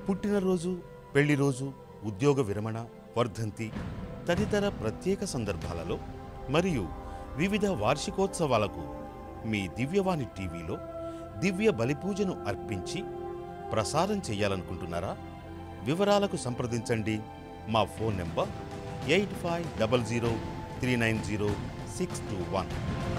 పుట్టినరోజు పెళ్లి రోజు ఉద్యోగ విరమణ వర్ధంతి తదితర ప్రత్యేక సందర్భాలలో మరియు వివిధ వార్షికోత్సవాలకు మీ దివ్యవాణి టీవీలో దివ్య బలిపూజను అర్పించి ప్రసారం చేయాలనుకుంటున్నారా వివరాలకు సంప్రదించండి మా phone number eight five double zero three nine zero six two one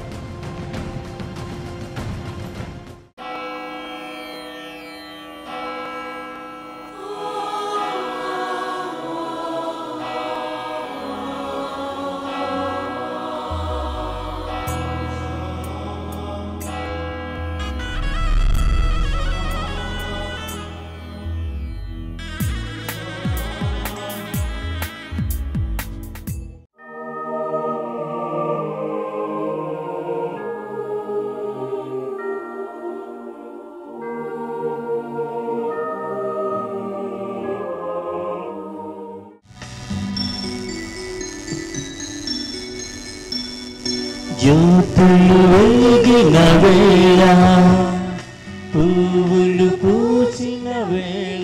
జ్యోతులు వెలిగిన వేళ పువ్వులు పూచిన వేళ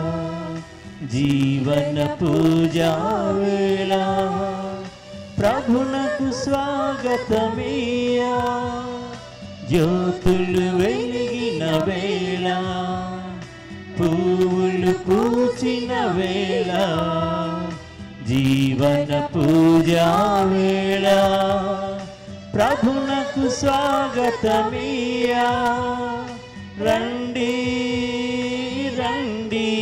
జీవన పూజా వేళ ప్రభునకు స్వాగతమీయా జ్యోతులు వెలిగిన వేళ పువ్వులు పూచిన వేళ జీవన పూజా వేళ ప్రభునకు స్వాగతమీయా రండి రండి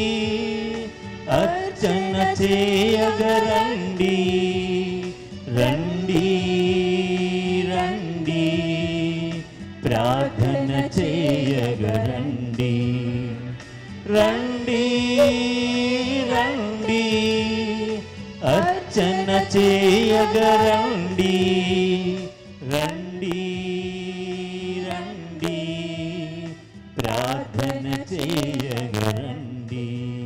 అర్చన చేయగరండి రండి రండి ప్రార్థన చేయగరండి రండి రండి అర్చన చేయగరండి రండి రండి ప్రార్థన చేయగరండి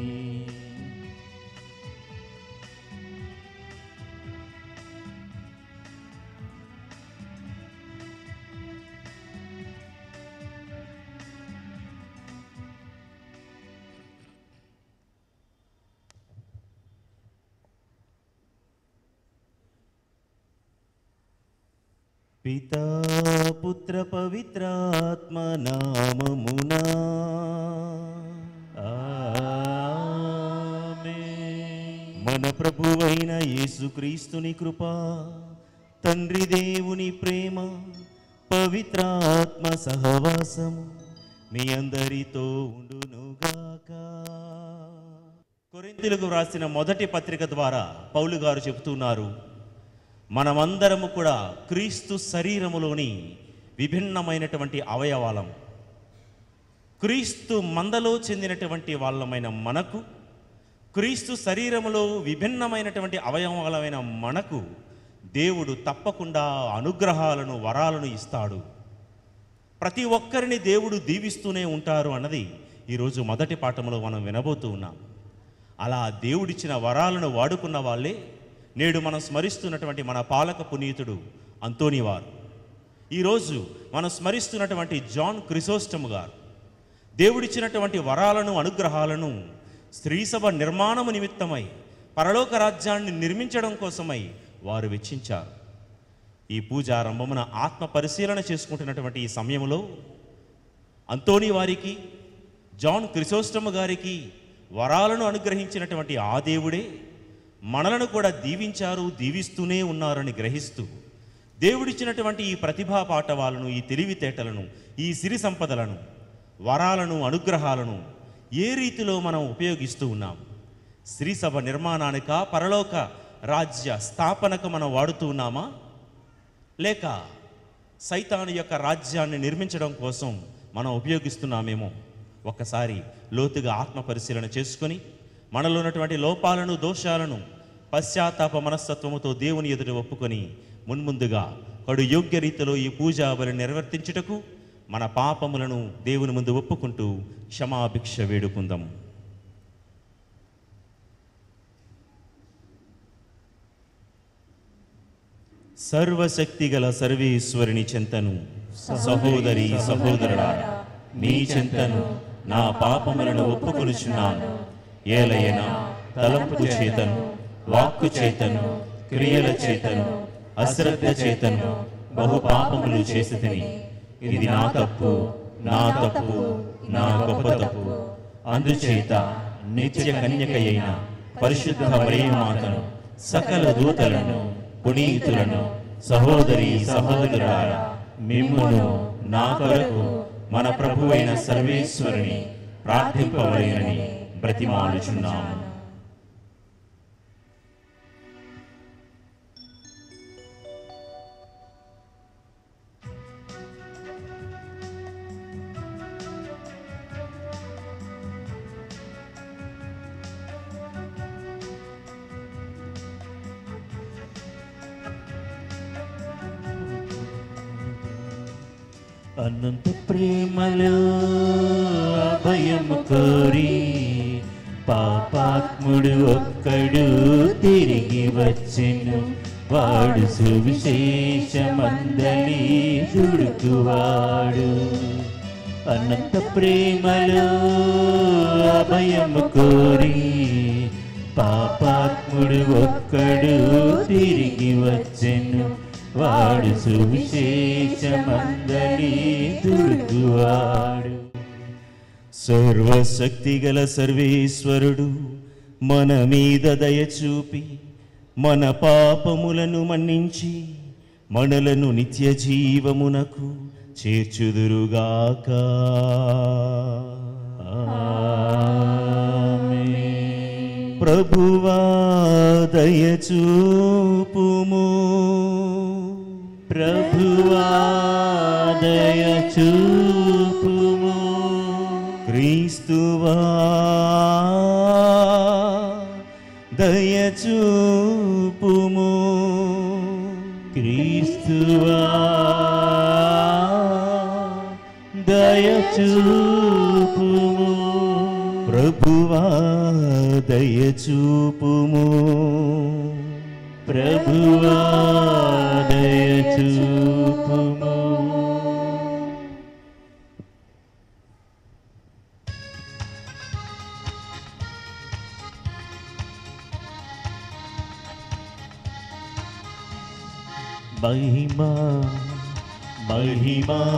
పితా పుత్ర పవిత్రాత్మ నామమునా ఆమేన్. మన ప్రభువైన యేసుక్రీస్తుని కృప తండ్రి దేవుని ప్రేమ పవిత్రాత్మ సహవాసము మీ అందరితో ఉండునుగాక కొరింథీలకు వ్రాసిన మొదటి పత్రిక ద్వారా పౌలు గారు చెబుతున్నారు మనమందరము కూడా క్రీస్తు శరీరములోని విభిన్నమైనటువంటి అవయవాలం క్రీస్తు మందలో చెందినటువంటి వాళ్ళమైన మనకు క్రీస్తు శరీరములో విభిన్నమైనటువంటి అవయవాలమైన మనకు దేవుడు తప్పకుండా అనుగ్రహాలను వరాలను ఇస్తాడు ప్రతి ఒక్కరిని దేవుడు దీవిస్తూనే ఉంటారు అన్నది ఈరోజు మొదటి పాఠంలో మనం వినబోతూ ఉన్నాం అలా దేవుడిచ్చిన వరాలను వాడుకున్న వాళ్ళే నేడు మనం స్మరిస్తున్నటువంటి మన పాలక పునీతుడు అంతోనివారు ఈరోజు మనం స్మరిస్తున్నటువంటి జాన్ క్రిసోస్టమ్ గారు దేవుడిచ్చినటువంటి వరాలను అనుగ్రహాలను స్త్రీసభ నిర్మాణము నిమిత్తమై పరలోక రాజ్యాన్ని నిర్మించడం కోసమై వారు వెచ్చించారు ఈ పూజారంభమున ఆత్మ పరిశీలన చేసుకుంటున్నటువంటి ఈ సమయంలో అంతోని వారికి జాన్ క్రిసోస్టమ్ గారికి వరాలను అనుగ్రహించినటువంటి ఆ దేవుడే మనలను కూడా దీవించారు దీవిస్తూనే ఉన్నారని గ్రహిస్తూ దేవుడిచ్చినటువంటి ఈ ప్రతిభా పాఠవాలను ఈ తెలివితేటలను ఈ సిరి సంపదలను వరాలను అనుగ్రహాలను ఏ రీతిలో మనం ఉపయోగిస్తూ ఉన్నాం స్త్రీ సభ నిర్మాణానిక పరలోక రాజ్య స్థాపనకు మనం వాడుతూ ఉన్నామా లేక సైతాను యొక్క రాజ్యాన్ని నిర్మించడం కోసం మనం ఉపయోగిస్తున్నామేమో ఒక్కసారి లోతుగా ఆత్మ పరిశీలన చేసుకొని మనలో ఉన్నటువంటి లోపాలను దోషాలను పశ్చాత్తాప మనస్తత్వముతో దేవుని ఎదుట ఒప్పుకొని మున్ముందుగా కడు యోగ్య రీతిలో ఈ పూజా బలి నిర్వర్తించుటకు మన పాపములను దేవుని ముందు ఒప్పుకుంటూ క్షమాభిక్ష వేడుకుందాం సర్వశక్తిగల సర్వేశ్వరుని చెంతను సహోదరి సహోదరుడా నీ చెంతను నా పాపములను ఒప్పుకొనుచున్నాను ఏలయన తలంపు చేతను వాక్కు చేతను క్రియల చేతను అశ్రద్ధ చేతను బహు పాపములు చేసి తిని ఇది నా తప్పు నా తప్పు నా గొప్ప తప్పు అందుచేత నిత్య కన్యక అయిన పరిశుద్ధ మరియమాతను సకల దూతలను పునీతులను సహోదరి సహోదరులారా మిమ్మును నా కొరకు మన ప్రభువైన సర్వేశ్వరుని ప్రార్థింపవలేనని బ్రతిమాలుచున్నాము అనంత ప్రేమలో అభయము కోరి పాపాత్ముడు ఒక్కడు తిరిగి వచ్చెను వాడు సువిశేషమందలి దుడుకువాడు అనంత ప్రేమలో అభయము కోరి పాపాత్ముడు ఒక్కడు తిరిగి వచ్చెను వాడు సువిశేషమందలి దుడుకువాడు సర్వశక్తి గల సర్వేశ్వరుడు మన మీద దయ చూపి మన పాపములను మన్నించి మనలను నిత్య జీవమునకు చేర్చుదురుగాక ఆమేన్. ప్రభువా దయ చూపుము ప్రభువా దయ చూపుము క్రీస్తువా దయ చూపుము క్రీస్తువా దయ చూపుము ప్రభువా దయ చూపుము ప్రభువా దయ చూపుము మహిమా మహిమా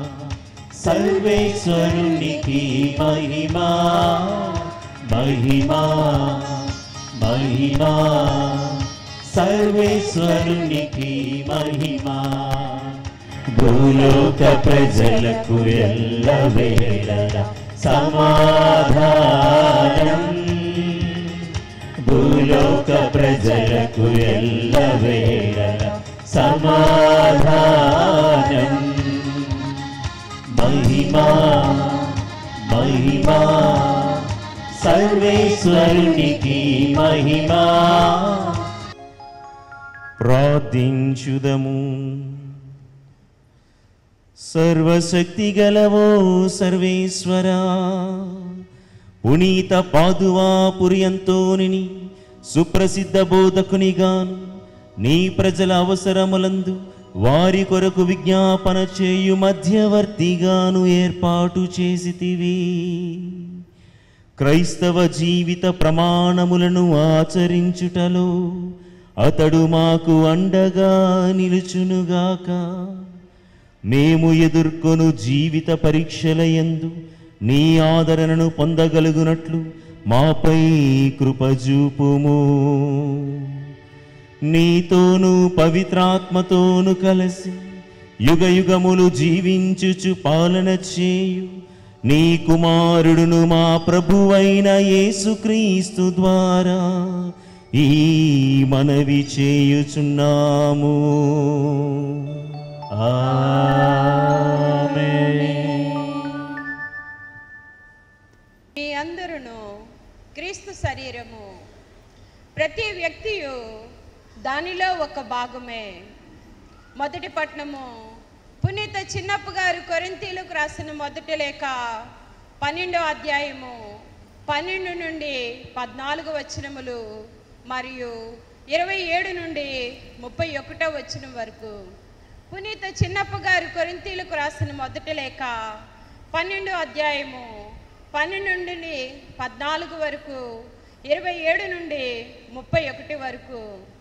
సర్వేశ్వరునికి మహిమా మహిమా మహిమా సర్వేశ్వరునికి మహిమా భూలోక ప్రజలకు ఎల్ల వేళ సమాధానం భూలోక ప్రజలకు ఎల్ల వేళ సమాధానం మహిమా మహిమా సర్వేశ్వరునికి మహిమా ప్రార్థించుదము సర్వశక్తి గలవో సర్వేశ్వరా పునీత పాదువా పురియంతోనిని సుప్రసిద్ధ బోధకునిగాను నీ ప్రజల అవసరములందు వారి కొరకు విజ్ఞాపన చేయు మధ్యవర్తిగాను ఏర్పాటు చేసితివి క్రైస్తవ జీవిత ప్రమాణములను ఆచరించుటలో అతడు మాకు అండగా నిలుచునుగాక మేము ఎదుర్కొను జీవిత పరీక్షల యందు నీ ఆదరణను పొందగలుగునట్లు మాపై కృపజూపుము నీతోనూ పవిత్రాత్మతోను కలిసి యుగ యుగములు జీవించుచు పాలన చేయు నీ కుమారుడును మా ప్రభువైన యేసుక్రీస్తు ద్వారా ఈ మనవి చేయుచున్నాము ఆమేన్. మీ అందరును క్రీస్తు శరీరము ప్రతి వ్యక్తియు దానిలో ఒక భాగమే మొదటి పట్నము పునీత చిన్నప్ప గారు కొరింతీలకు రాసిన మొదటి లేఖ పన్నెండో అధ్యాయము పన్నెండు నుండి పద్నాలుగు వచనములు మరియు ఇరవై ఏడు నుండి ముప్పై ఒకటో వచనం వరకు పునీత చిన్నప్ప గారు కొరింతీలకు రాసిన మొదటి లేఖ పన్నెండో అధ్యాయము పన్నెండు నుండి పద్నాలుగు వరకు ఇరవై ఏడు నుండి ముప్పై ఒకటి వరకు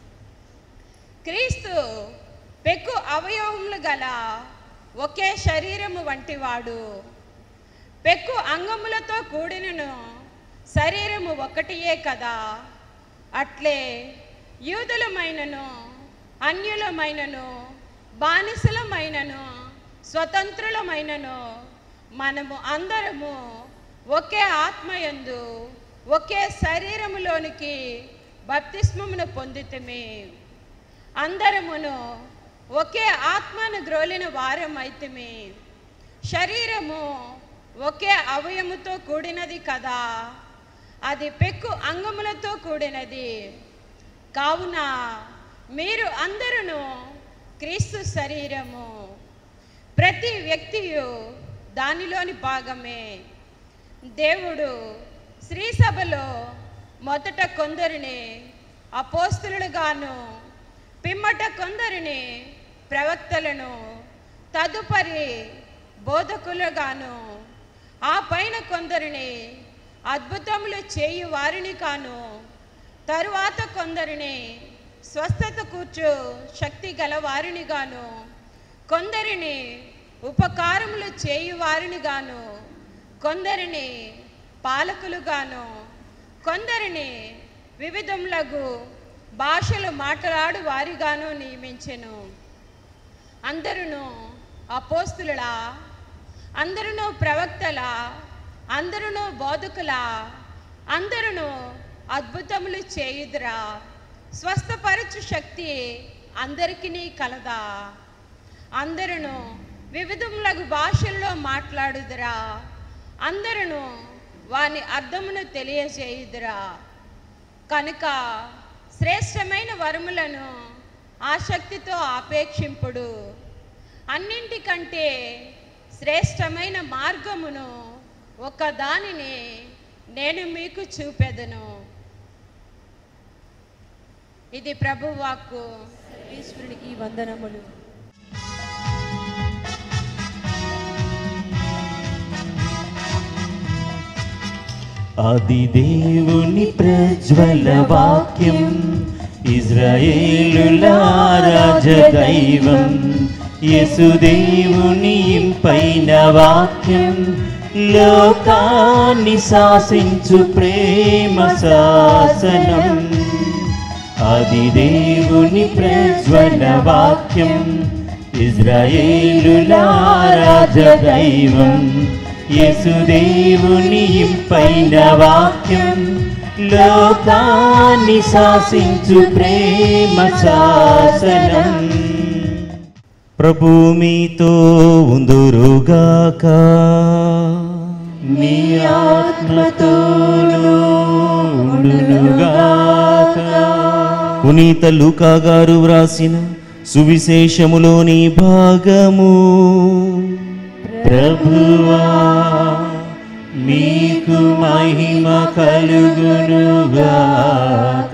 క్రీస్తు పెక్కు అవయవములు గల ఒకే శరీరము వంటివాడు పెక్కు అంగములతో కూడినను శరీరము ఒకటియే కదా అట్లే యూదులమైనను అన్యులమైనను బానిసలమైనను స్వతంత్రులమైనను మనము అందరము ఒకే ఆత్మయందు ఒకే శరీరములోనికి బప్తిస్మమును పొందితమే అందరమును ఒకే ఆత్మను గ్రోలిన వారం అయితమే శరీరము ఒకే అవయముతో కూడినది కదా అది పెక్కు అంగములతో కూడినది కావున మీరు అందరూ క్రీస్తు శరీరము ప్రతి వ్యక్తియు దానిలోని భాగమే దేవుడు శ్రీ సభలో మొదట కొందరిని అపోస్తులుగాను పిమ్మట కొందరిని ప్రవక్తలను తదుపరి బోధకులుగాను ఆ పైన కొందరిని అద్భుతములు చేయు వారిని కాను తరువాత కొందరిని స్వస్థత కూర్చు శక్తి గల వారిని గాను కొందరిని ఉపకారములు చేయు వారిని గాను కొందరిని పాలకులుగాను కొందరిని వివిధములగు భాషలు మాట్లాడు వారిగాను నియమించెను అందరును అపోస్తులులా అందరును ప్రవక్తల అందరును బోధకులా అందరును అద్భుతములు చేయుదురా స్వస్థపరచు శక్తి అందరికీ కలదా అందరును వివిధములగు భాషల్లో మాట్లాడుదురా అందరును వాని అర్థమును తెలియజేయుదురా కనుక శ్రేష్టమైన వరములను ఆసక్తితో ఆపేక్షింపుడు అన్నింటికంటే శ్రేష్టమైన మార్గమును ఒక దానిని నేను మీకు చూపెదను ఇది ప్రభువాక్కు ఈశ్వరునికి వందనములు అది దేవుని ప్రజ్వల వాక్యం ఇజ్రాయేలుల రాజ దైవం యేసుదేవుని ఇంపైన వాక్యం లోకాన్ని శాసించు ప్రేమ శాసనం అది దేవుని ప్రజ్వల వాక్యం ఇజ్రాయేలుల రాజ దైవం యేసుదేవుని ఇంపైన వాక్యం లోకాన్ని శాసించు ప్రేమ శాసనం ప్రభు మీతో ఉందురుగాక మీ ఆత్మతోనూ ఉండునుగాక పునీత లూకా గారు వ్రాసిన సువిశేషములోని భాగము ప్రభువా మీకు మహిమ కలుగునుగాక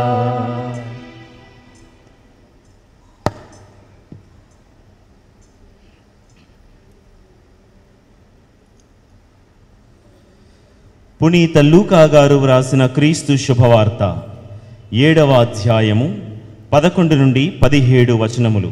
పునీత లూకా గారు వ్రాసిన క్రీస్తు శుభవార్త ఏడవ అధ్యాయము పదకొండు నుండి పదిహేడు వచనములు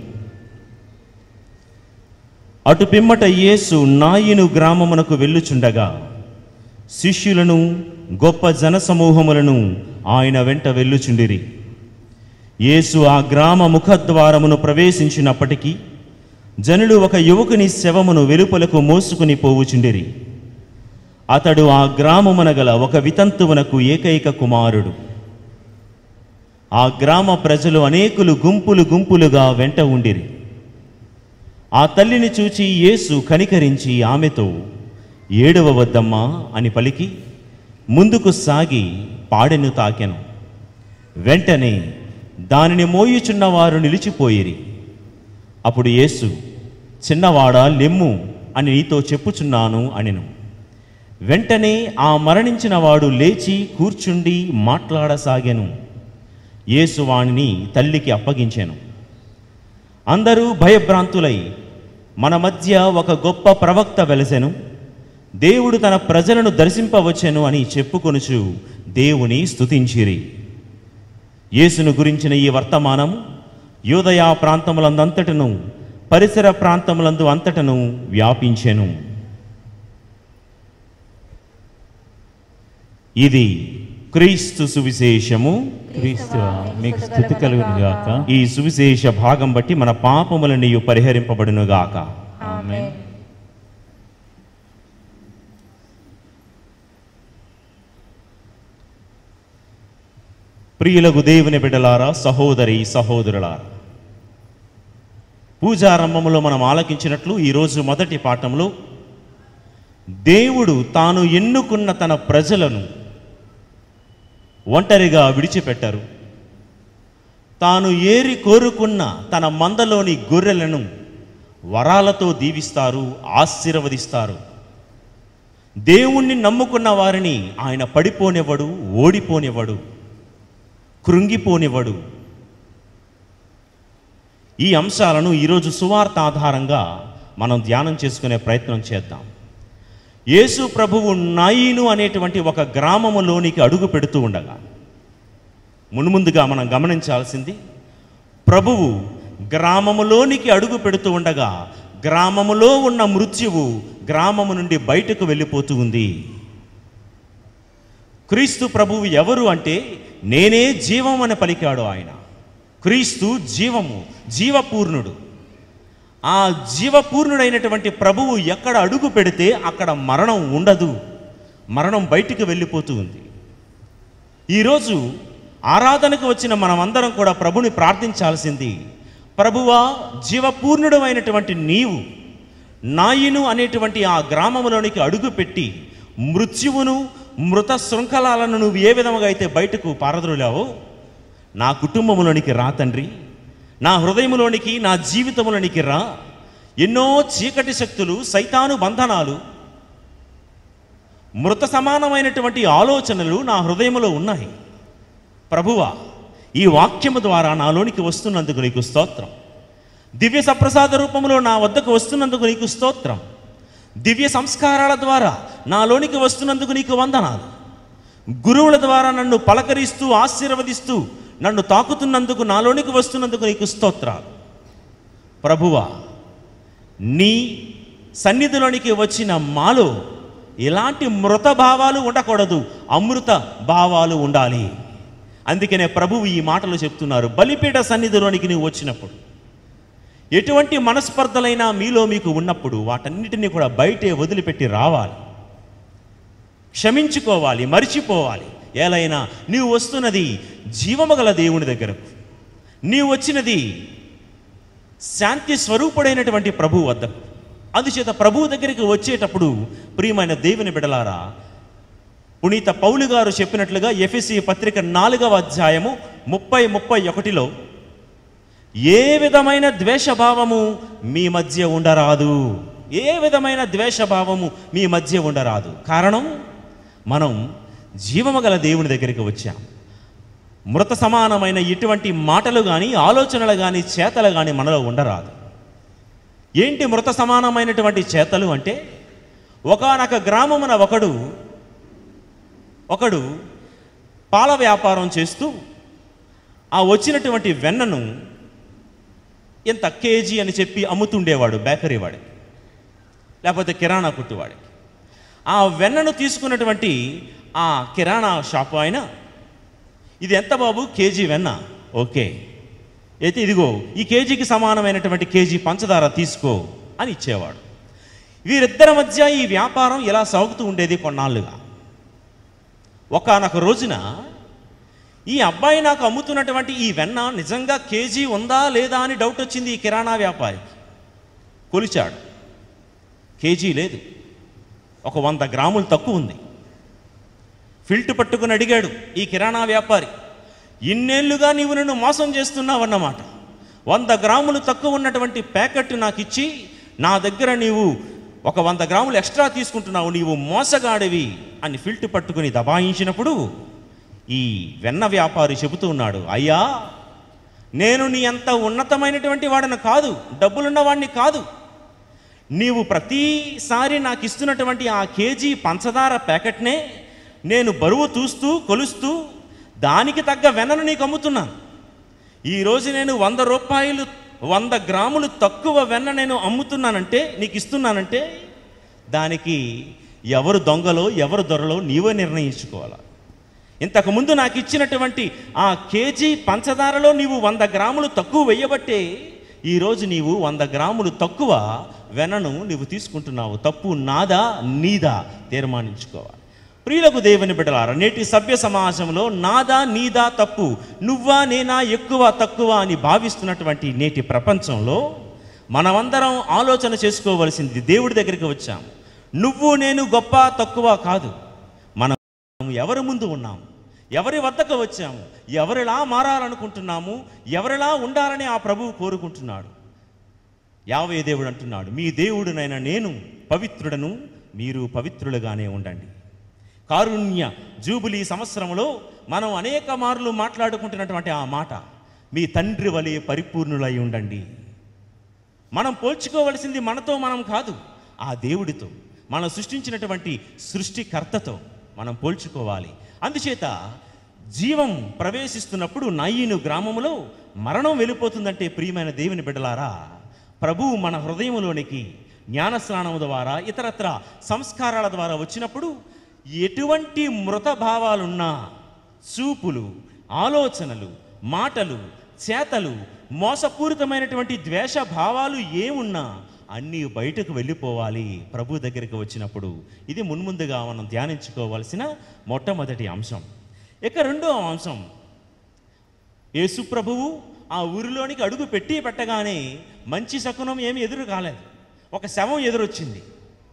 అటు పిమ్మట యేసు నాయిను గ్రామమునకు వెళ్ళుచుండగా శిష్యులను గొప్ప జనసమూహములను ఆయన వెంట వెళ్ళుచుండిరి యేసు ఆ గ్రామ ముఖద్వారమును ప్రవేశించినప్పటికీ జనులు ఒక యువకుని శవమును వెలుపలకు మోసుకుని పోవుచుండిరి అతడు ఆ గ్రామమున గల ఒక వితంతువునకు ఏకైక కుమారుడు ఆ గ్రామ ప్రజలు అనేకులు గుంపులు గుంపులుగా వెంట ఉండిరి ఆ తల్లిని చూచి యేసు కనికరించి ఆమెతో ఏడవ వద్దమ్మా అని పలికి ముందుకు సాగి పాడెను తాకెను వెంటనే దానిని మోయుచున్న వారు నిలిచిపోయిరి అప్పుడు యేసు చిన్నవాడా లెమ్ము అని నీతో చెప్పుచున్నాను అనెను వెంటనే ఆ మరణించిన వాడు లేచి కూర్చుండి మాట్లాడసాగెను యేసు వాణిని తల్లికి అప్పగించెను అందరూ భయభ్రాంతులై మన మధ్య ఒక గొప్ప ప్రవక్త వెలసెను దేవుడు తన ప్రజలను దర్శింపవచ్చెను అని చెప్పుకొనుచు దేవుని స్తుతించిరి యేసును గురించిన ఈ వర్తమానం యూదయా ప్రాంతములందంతటను పరిసర ప్రాంతములందు అంతటను వ్యాపించెను ఇది క్రీస్తు సువిశేషము క్రీస్తు మీకు స్థుతి కలుగును గాక ఈ సువిశేష భాగం బట్టి మన పాపములన్నీ పరిహరింపబడునుగాక ఆమేన్ ప్రియులకు దేవుని బిడ్డలారా సహోదరి సహోదరులారా పూజారంభంలో మనం ఆలకించినట్లు ఈరోజు మొదటి పాఠంలో దేవుడు తాను ఎన్నుకున్న తన ప్రజలను ఒంటరిగా విడిచిపెట్టారు తాను ఏరి కోరుకున్న తన మందలోని గొర్రెలను వరాలతో దీవిస్తారు ఆశీర్వదిస్తారు దేవుణ్ణి నమ్ముకున్న వారిని ఆయన పడిపోనివ్వడు ఓడిపోనివ్వడు కృంగిపోనివ్వడు ఈ అంశాలను ఈరోజు సువార్త ఆధారంగా మనం ధ్యానం చేసుకునే ప్రయత్నం చేద్దాం యేసు ప్రభువు నాయిను అనేటువంటి ఒక గ్రామములోనికి అడుగు పెడుతూ ఉండగా మున్ముందుగా మనం గమనించాల్సింది ప్రభువు గ్రామములోనికి అడుగు పెడుతూ ఉండగా గ్రామములో ఉన్న మృత్యువు గ్రామము నుండి బయటకు వెళ్ళిపోతూ ఉంది క్రీస్తు ప్రభువు ఎవరు అంటే నేనే జీవం అని పలికాడు ఆయన క్రీస్తు జీవము జీవపూర్ణుడు ఆ జీవపూర్ణుడైనటువంటి ప్రభువు ఎక్కడ అడుగు పెడితే అక్కడ మరణం ఉండదు మరణం బయటికి వెళ్ళిపోతూ ఉంది ఈరోజు ఆరాధనకు వచ్చిన మనమందరం కూడా ప్రభుని ప్రార్థించాల్సింది ప్రభువా జీవపూర్ణుడు అయినటువంటి నీవు నాయిను అనేటువంటి ఆ గ్రామంలోనికి అడుగుపెట్టి మృత్యువును మృత శృంఖలాలను నువ్వు ఏ విధముగా అయితే బయటకు పారద్రోలావో నా కుటుంబములోనికి రా తండ్రి నా హృదయములోనికి నా జీవితములోనికి రా ఎన్నో చీకటి శక్తులు సైతాను బంధనాలు మృత సమానమైనటువంటి ఆలోచనలు నా హృదయములో ఉన్నాయి ప్రభువా ఈ వాక్యము ద్వారా నాలోనికి వస్తున్నందుకు నీకు స్తోత్రం దివ్య సప్రసాద రూపంలో నా వద్దకు వస్తున్నందుకు నీకు స్తోత్రం దివ్య సంస్కారాల ద్వారా నాలోనికి వస్తున్నందుకు నీకు వందనాలు గురువుల ద్వారా నన్ను పలకరిస్తూ ఆశీర్వదిస్తూ నన్ను తాకుతున్నందుకు నాలోనికి వస్తున్నందుకు నీకు స్తోత్రాలు ప్రభువా నీ సన్నిధిలోనికి వచ్చిన మాలో ఎలాంటి మృత భావాలు ఉండకూడదు అమృత భావాలు ఉండాలి అందుకనే ప్రభువు ఈ మాటలు చెప్తున్నారు బలిపీఠ సన్నిధిలోనికి నువ్వు వచ్చినప్పుడు ఎటువంటి మనస్పర్ధలైనా మీలో మీకు ఉన్నప్పుడు వాటన్నిటినీ కూడా బయటే వదిలిపెట్టి రావాలి క్షమించుకోవాలి మరిచిపోవాలి ఏలైనా నీవు వస్తున్నది జీవము గల దేవుని దగ్గరకు నీవు వచ్చినది శాంతి స్వరూపుడైనటువంటి ప్రభు వద్దకు అందుచేత ప్రభువు దగ్గరికి వచ్చేటప్పుడు ప్రియమైన దేవుని బిడలారా పునీత పౌలు గారు చెప్పినట్లుగా ఎఫ్ఎసి పత్రిక నాలుగవ అధ్యాయము ముప్పై ముప్పై ఒకటిలో ఏ విధమైన ద్వేషభావము మీ మధ్య ఉండరాదు ఏ విధమైన ద్వేషభావము మీ మధ్య ఉండరాదు కారణం మనం జీవము గల దేవుని దగ్గరికి వచ్చాం మృత సమానమైన ఇటువంటి మాటలు కానీ ఆలోచనలు కానీ చేతలు కానీ మనలో ఉండరాదు ఏంటి మృత సమానమైనటువంటి చేతలు అంటే ఒకానొక గ్రామమున ఒకడు ఒకడు పాల వ్యాపారం చేస్తూ ఆ వచ్చినటువంటి వెన్నను ఇంత కేజీ అని చెప్పి అమ్ముతుండేవాడు బేకరీ వాడికి లేకపోతే కిరాణా కొట్టువాడికి ఆ వెన్నను తీసుకున్నటువంటి ఆ కిరాణా షాపు ఆయన ఇది ఎంత బాబు కేజీ వెన్న ఓకే అయితే ఇదిగో ఈ కేజీకి సమానమైనటువంటి కేజీ పంచదార తీసుకో అని ఇచ్చేవాడు వీరిద్దరి మధ్య ఈ వ్యాపారం ఇలా సాగుతూ ఉండేది కొన్నాళ్ళుగా ఒకానొక రోజున ఈ అబ్బాయి నాకు అమ్ముతున్నటువంటి ఈ వెన్న నిజంగా కేజీ ఉందా లేదా అని డౌట్ వచ్చింది ఈ కిరాణా వ్యాపారికి కొలిచాడు కేజీ లేదు ఒక వంద గ్రాములు తక్కువ ఉంది ఫిల్ట్ పట్టుకుని అడిగాడు ఈ కిరాణా వ్యాపారి ఇన్నేళ్లుగా నీవు నన్ను మోసం చేస్తున్నావన్నమాట వంద గ్రాములు తక్కువ ఉన్నటువంటి ప్యాకెట్ నాకు ఇచ్చి నా దగ్గర నీవు ఒక వంద గ్రాములు ఎక్స్ట్రా తీసుకుంటున్నావు నీవు మోసగాడివి అని ఫిల్ట్ పట్టుకుని దబాయించినప్పుడు ఈ వెన్న వ్యాపారి చెబుతూ ఉన్నాడు అయ్యా నేను నీ అంత ఉన్నతమైనటువంటి వాడిని కాదు డబ్బులున్న వాడిని కాదు నీవు ప్రతిసారి నాకు ఇస్తున్నటువంటి ఆ కేజీ పంచదార ప్యాకెట్నే నేను బరువు చూస్తూ కొలుస్తూ దానికి తగ్గ వెన్నను నీకు అమ్ముతున్నాను ఈరోజు నేను వంద రూపాయలు వంద గ్రాములు తక్కువ వెన్న నేను అమ్ముతున్నానంటే నీకు ఇస్తున్నానంటే దానికి ఎవరు దొంగలో ఎవరు దొరలో నీవే నిర్ణయించుకోవాలి ఇంతకుముందు నాకు ఇచ్చినటువంటి ఆ కేజీ పంచదారలో నీవు వంద గ్రాములు తక్కువ వెయ్యబట్టే ఈరోజు నీవు వంద గ్రాములు తక్కువ వెనను నీవు తీసుకుంటున్నావు తప్పు నాదా నీదా తీర్మానించుకోవాలి ప్రియులకు దేవుని బిడ్డలారా నేటి సభ్య సమాజంలో నాదా నీదా తప్పు నువ్వా నేనా ఎక్కువ తక్కువ అని భావిస్తున్నటువంటి నేటి ప్రపంచంలో మనమందరం ఆలోచన చేసుకోవలసింది దేవుడి దగ్గరికి వచ్చాం నువ్వు నేను గొప్ప తక్కువ కాదు మనం ఎవరి ముందు ఉన్నాము ఎవరి వద్దకు వచ్చాము ఎవరిలా మారాలనుకుంటున్నాము ఎవరిలా ఉండాలని ఆ ప్రభువు కోరుకుంటున్నాడు యావే దేవుడు అంటున్నాడు మీ దేవుడునైనా నేను పవిత్రుడను మీరు పవిత్రులుగానే ఉండండి కారుణ్య జూబిలీ సంవత్సరంలో మనం అనేక మార్లు మాట్లాడుకుంటున్నటువంటి ఆ మాట మీ తండ్రి వలె పరిపూర్ణులై ఉండండి మనం పోల్చుకోవలసింది మనతో మనం కాదు ఆ దేవుడితో మనం సృష్టించినటువంటి సృష్టికర్తతో మనం పోల్చుకోవాలి అందుచేత జీవం ప్రవేశిస్తున్నప్పుడు నయ్యిను గ్రామములో మరణం వెళ్ళిపోతుందంటే ప్రియమైన దేవుని బిడ్డలారా ప్రభువు మన హృదయంలోనికి జ్ఞానస్నానం ద్వారా ఇతరత్ర సంస్కారాల ద్వారా వచ్చినప్పుడు ఎటువంటి మృత భావాలున్నా చూపులు ఆలోచనలు మాటలు చేతలు మోసపూరితమైనటువంటి ద్వేష భావాలు ఏమున్నా అన్నీ బయటకు వెళ్ళిపోవాలి ప్రభు దగ్గరికి వచ్చినప్పుడు ఇది మున్ముందుగా మనం ధ్యానించుకోవాల్సిన మొట్టమొదటి అంశం ఇక రెండో అంశం యేసు ప్రభువు ఆ ఊరిలోనికి అడుగు పెట్టి పెట్టగానే మంచి శకునం ఏమి ఎదురు కాలేదు ఒక శవం ఎదురొచ్చింది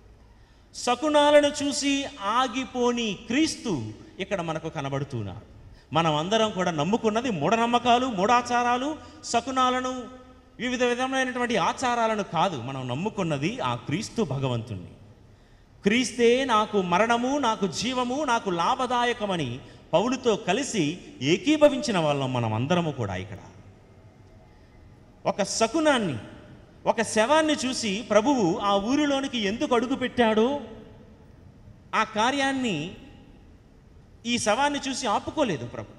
శకునాలను చూసి ఆగిపోని క్రీస్తు ఇక్కడ మనకు కనబడుతున్నారు మనం అందరం కూడా నమ్ముకున్నది మూఢనమ్మకాలు మూఢాచారాలు శకునాలను వివిధ విధమైనటువంటి ఆచారాలను కాదు మనం నమ్ముకున్నది ఆ క్రీస్తు భగవంతుణ్ణి క్రీస్తే నాకు మరణము నాకు జీవము నాకు లాభదాయకమని పౌలుతో కలిసి ఏకీభవించిన వాళ్ళం మనం అందరము కూడా ఇక్కడ ఒక శకునాన్ని ఒక శవాన్ని చూసి ప్రభువు ఆ ఊరిలోనికి ఎందుకు అడుగు పెట్టాడో ఆ కార్యాన్ని ఈ శవాన్ని చూసి ఆపుకోలేదు ప్రభు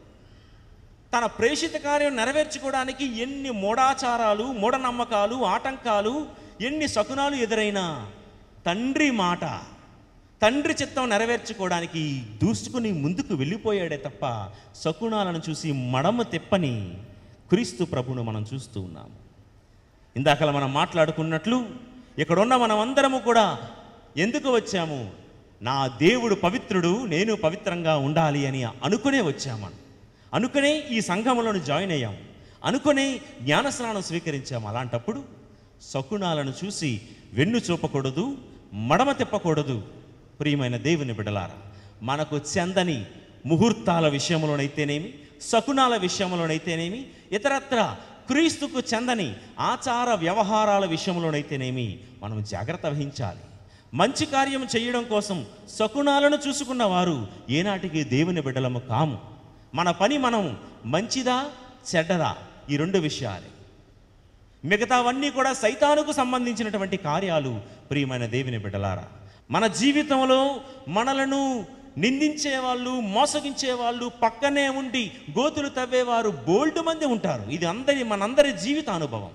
తన ప్రేషిత కార్యం నెరవేర్చుకోవడానికి ఎన్ని మూఢాచారాలు మూఢనమ్మకాలు ఆటంకాలు ఎన్ని శకునాలు ఎదురైనా తండ్రి మాట తండ్రి చిత్తం నెరవేర్చుకోవడానికి దూసుకుని ముందుకు వెళ్ళిపోయాడే తప్ప శకునాలను చూసి మడమ తిప్పని క్రీస్తు ప్రభును మనం చూస్తూ ఉన్నాము ఇందాకలా మనం మాట్లాడుకున్నట్లు ఇక్కడున్న మనం అందరము కూడా ఎందుకు వచ్చాము నా దేవుడు పవిత్రుడు నేను పవిత్రంగా ఉండాలి అని అనుకునే వచ్చాము అనుకునే ఈ సంఘములను జాయిన్ అయ్యాం అనుకునే జ్ఞానస్నానం స్వీకరించాము అలాంటప్పుడు శకునాలను చూసి వెన్ను చూపకూడదు మడమ తిప్పకూడదు ప్రియమైన దేవుని బిడలారా మనకు చెందని ముహూర్తాల విషయంలోనైతేనేమి శకునాల విషయంలోనైతేనేమి ఇతరత్ర క్రీస్తుకు చెందని ఆచార వ్యవహారాల విషయంలోనైతేనేమి మనం జాగ్రత్త వహించాలి మంచి కార్యం చేయడం కోసం శకునాలను చూసుకున్న వారు ఏనాటికి దేవుని బిడ్డలము కాము మన పని మనం మంచిదా చెడ్డదా ఈ రెండు విషయాలే మిగతావన్నీ కూడా సైతానుకు సంబంధించినటువంటి కార్యాలు ప్రియమైన దేవుని బిడ్డలారా మన జీవితంలో మనలను నిందించే వాళ్ళు మోసగించే వాళ్ళు పక్కనే ఉండి గోతులు తవ్వేవారు బోల్డ్ మంది ఉంటారు ఇది అందరి మనందరి జీవిత అనుభవం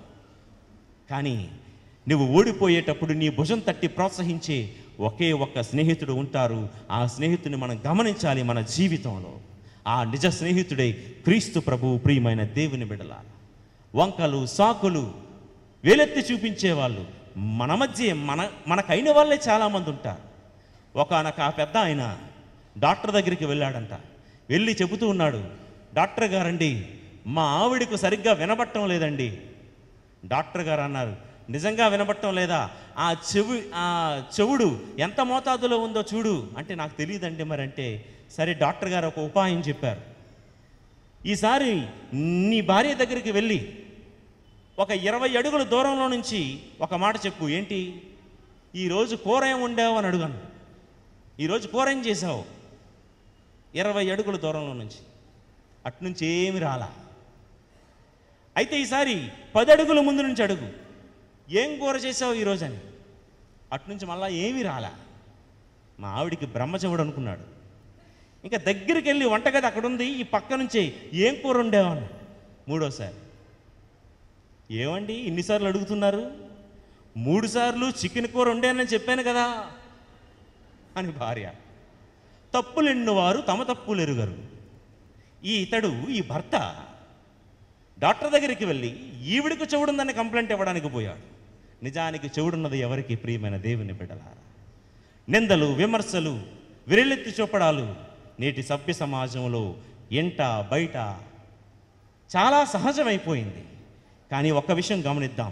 కానీ నువ్వు ఓడిపోయేటప్పుడు నీ భుజం తట్టి ప్రోత్సహించే ఒకే ఒక్క స్నేహితుడు ఉంటారు ఆ స్నేహితుని మనం గమనించాలి మన జీవితంలో ఆ నిజ స్నేహితుడే క్రీస్తు ప్రభువు ప్రియమైన దేవుని బిడల వంకలు సాకులు వేలెత్తి చూపించేవాళ్ళు మన మధ్య మన మనకైన వాళ్ళే చాలామంది ఉంటారు ఒకనొక ఆ పెద్ద ఆయన డాక్టర్ దగ్గరికి వెళ్ళాడంట వెళ్ళి చెబుతూ ఉన్నాడు డాక్టర్ గారండి మా ఆవిడకు సరిగ్గా వినబట్టం లేదండి డాక్టర్ గారు అన్నారు నిజంగా వినబట్టం లేదా ఆ చెవి ఆ చెవుడు ఎంత మోతాదులో ఉందో చూడు అంటే నాకు తెలియదండి మరి అంటే సరే డాక్టర్ గారు ఒక ఉపాయం చెప్పారు ఈసారి నీ భార్య దగ్గరికి వెళ్ళి ఒక ఇరవై అడుగుల దూరంలో నుంచి ఒక మాట చెప్పు ఏంటి ఈరోజు కూర ఏం వండావు అని అడుగాను ఈరోజు కూర ఏం చేసావు ఇరవై అడుగుల దూరంలో నుంచి అట్నుంచి ఏమి రాలా అయితే ఈసారి పది అడుగుల ముందు నుంచి అడుగు ఏం కూర చేసావు ఈరోజు అని అట్నుంచి మళ్ళా ఏమీ రాలా మా ఆవిడికి బ్రహ్మచెవుడు అనుకున్నాడు ఇంకా దగ్గరికి వెళ్ళి వంటగది అక్కడ ఉంది ఈ పక్క నుంచి ఏం కూర ఉండేవాను మూడోసారి ఏమండి ఇన్నిసార్లు అడుగుతున్నారు మూడు సార్లు చికెన్ కూర వండానని చెప్పాను కదా అని భార్య తప్పులెన్ను వారు తమ తప్పులు ఎరుగరు ఈ ఇతడు ఈ భర్త డాక్టర్ దగ్గరికి వెళ్ళి ఈవిడికి చెవుడుందని కంప్లైంట్ ఇవ్వడానికి పోయాడు నిజానికి చెవుడున్నది ఎవరికి ప్రియమైన దేవుని బిడ్డలారా నిందలు విమర్శలు విరలెత్తి చూపడాలు నేటి సభ్య సమాజంలో ఎంట బయట చాలా సహజమైపోయింది కానీ ఒక్క విషయం గమనిద్దాం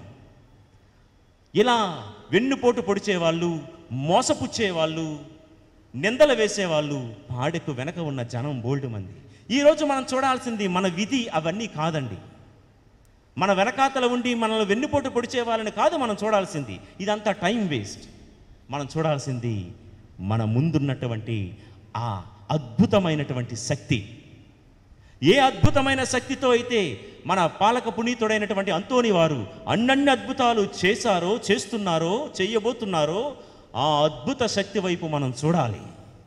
ఇలా వెన్నుపోటు పొడిచేవాళ్ళు మోసపుచ్చేవాళ్ళు నిందలు వేసేవాళ్ళు పాడెకు వెనక ఉన్న జనం బోల్డ్ మంది ఈరోజు మనం చూడాల్సింది మన విధి అవన్నీ కాదండి మన వెనకాతల ఉండి మనల్ని వెన్నుపోటు పొడిచే వాళ్ళని కాదు మనం చూడాల్సింది ఇదంతా టైం వేస్ట్ మనం చూడాల్సింది మన ముందున్నటువంటి ఆ అద్భుతమైనటువంటి శక్తి ఏ అద్భుతమైన శక్తితో అయితే మన పాలక పునీతుడైనటువంటి అంతోని వారు అన్నన్ని అద్భుతాలు చేశారో చేస్తున్నారో చేయబోతున్నారో ఆ అద్భుత శక్తి వైపు మనం చూడాలి